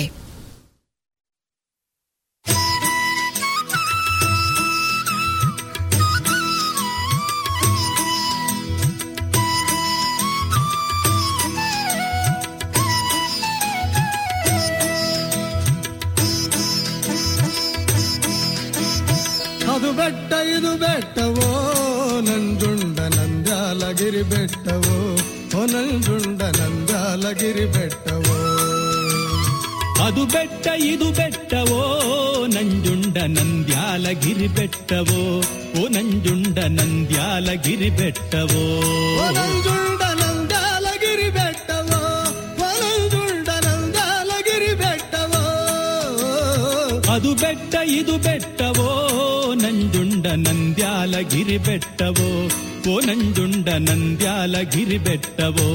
Speaker 7: ಅದು ಬೆಟ್ಟ ಇದು ಬೆಟ್ಟವೋ ನಂಜುಂಡ ನಂದ್ಯಾಲಗಿರಿ ಬೆಟ್ಟವೋ ಓ ನಂಜುಂಡ ನಂದ್ಯಾಲಗಿರಿ ಬೆಟ್ಟವೋ
Speaker 16: ಅದು ಬೆಟ್ಟ ಇದು ಬೆಟ್ಟವೋ ನಂಜುಂಡ ನಂದ್ಯಾಲಗಿರಿ ಬೆಟ್ಟವೋ ಓ ನಂಜುಂಡ ನಂದ್ಯಾಲಗಿರಿ ಬೆಟ್ಟವೋ
Speaker 7: ಓ ನಂಜುಂಡ ನಂದ್ಯಾಲಗಿರಿ ಬೆಟ್ಟವೋ ಓ ನಂಜುಂಡ ನಂದ್ಯಾಲಗಿರಿ ಬೆಟ್ಟವೋ
Speaker 16: ಅದು ಬೆಟ್ಟ ಇದು ಬೆಟ್ಟವೋ ನಂಜುಂಡ ನಂದ್ಯಾಲಗಿರಿ ಬೆಟ್ಟವೋ ಓ ನಂಜುಂಡ ನಂದ್ಯಾಲಗಿರಿ ಬೆಟ್ಟವೋ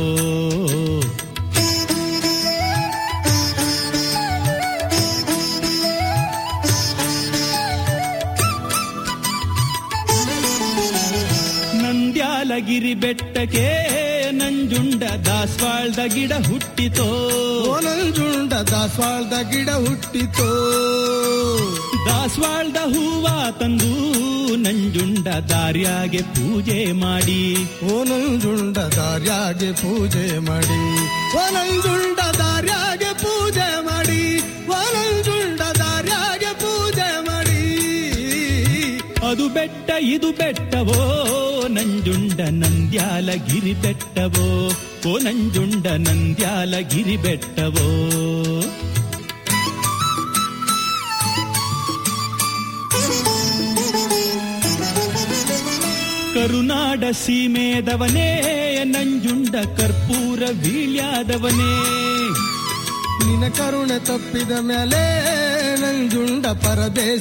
Speaker 16: ನಂದ್ಯಾಲಗಿರಿ ಬೆಟ್ಟಕ್ಕೆ ನಂಜುಂಡ ನಂಜುಂಡ ದಾಸ್ವಾಳ್ದ ಗಿಡ ಹುಟ್ಟಿತೋ
Speaker 7: ಓ ನಂಜುಂಡ ದಾಸವಾಳದ ಗಿಡ ಹುಟ್ಟಿತೋ
Speaker 16: ದಾಸ್ವಾಳ್ದ ಹೂವ ತಂದು ನಂಜುಂಡ ದಾರ್ಯಾಗೆ ಪೂಜೆ ಮಾಡಿ
Speaker 7: ಓ ನಂಜುಂಡ ದಾರ್ಯಾಗೆ ಪೂಜೆ ಮಾಡಿ ಓ ನಂಜುಂಡ ದಾರ್ಯಾಗೆ ಪೂಜೆ ಮಾಡಿ ಓ ನಂಜುಂಡ ದಾರ್ಯಾಗೆ ಪೂಜೆ ಮಾಡಿ
Speaker 16: ಅದು ಬೆಟ್ಟ ಇದು ಬೆಟ್ಟವೋ ನಂಜುಂಡ ನಂದ್ಯಾಲ ಗಿರಿ ಬೆಟ್ಟವೋ ಓ ನಂಜುಂಡ ನಂದ್ಯಾಲ ಗಿರಿ ಬೆಟ್ಟವೋ ಕರುನಾಡ ಸೀಮೆದವನೇ ನಂಜುಂಡ ಕರ್ಪೂರ ವೀಳ್ಯಾದವನೇ
Speaker 7: ನಿನ ಕರುಣೆ ತಪ್ಪಿದ ಮೇಲೆ ನಂಜುಂಡ ಪರದೇಶ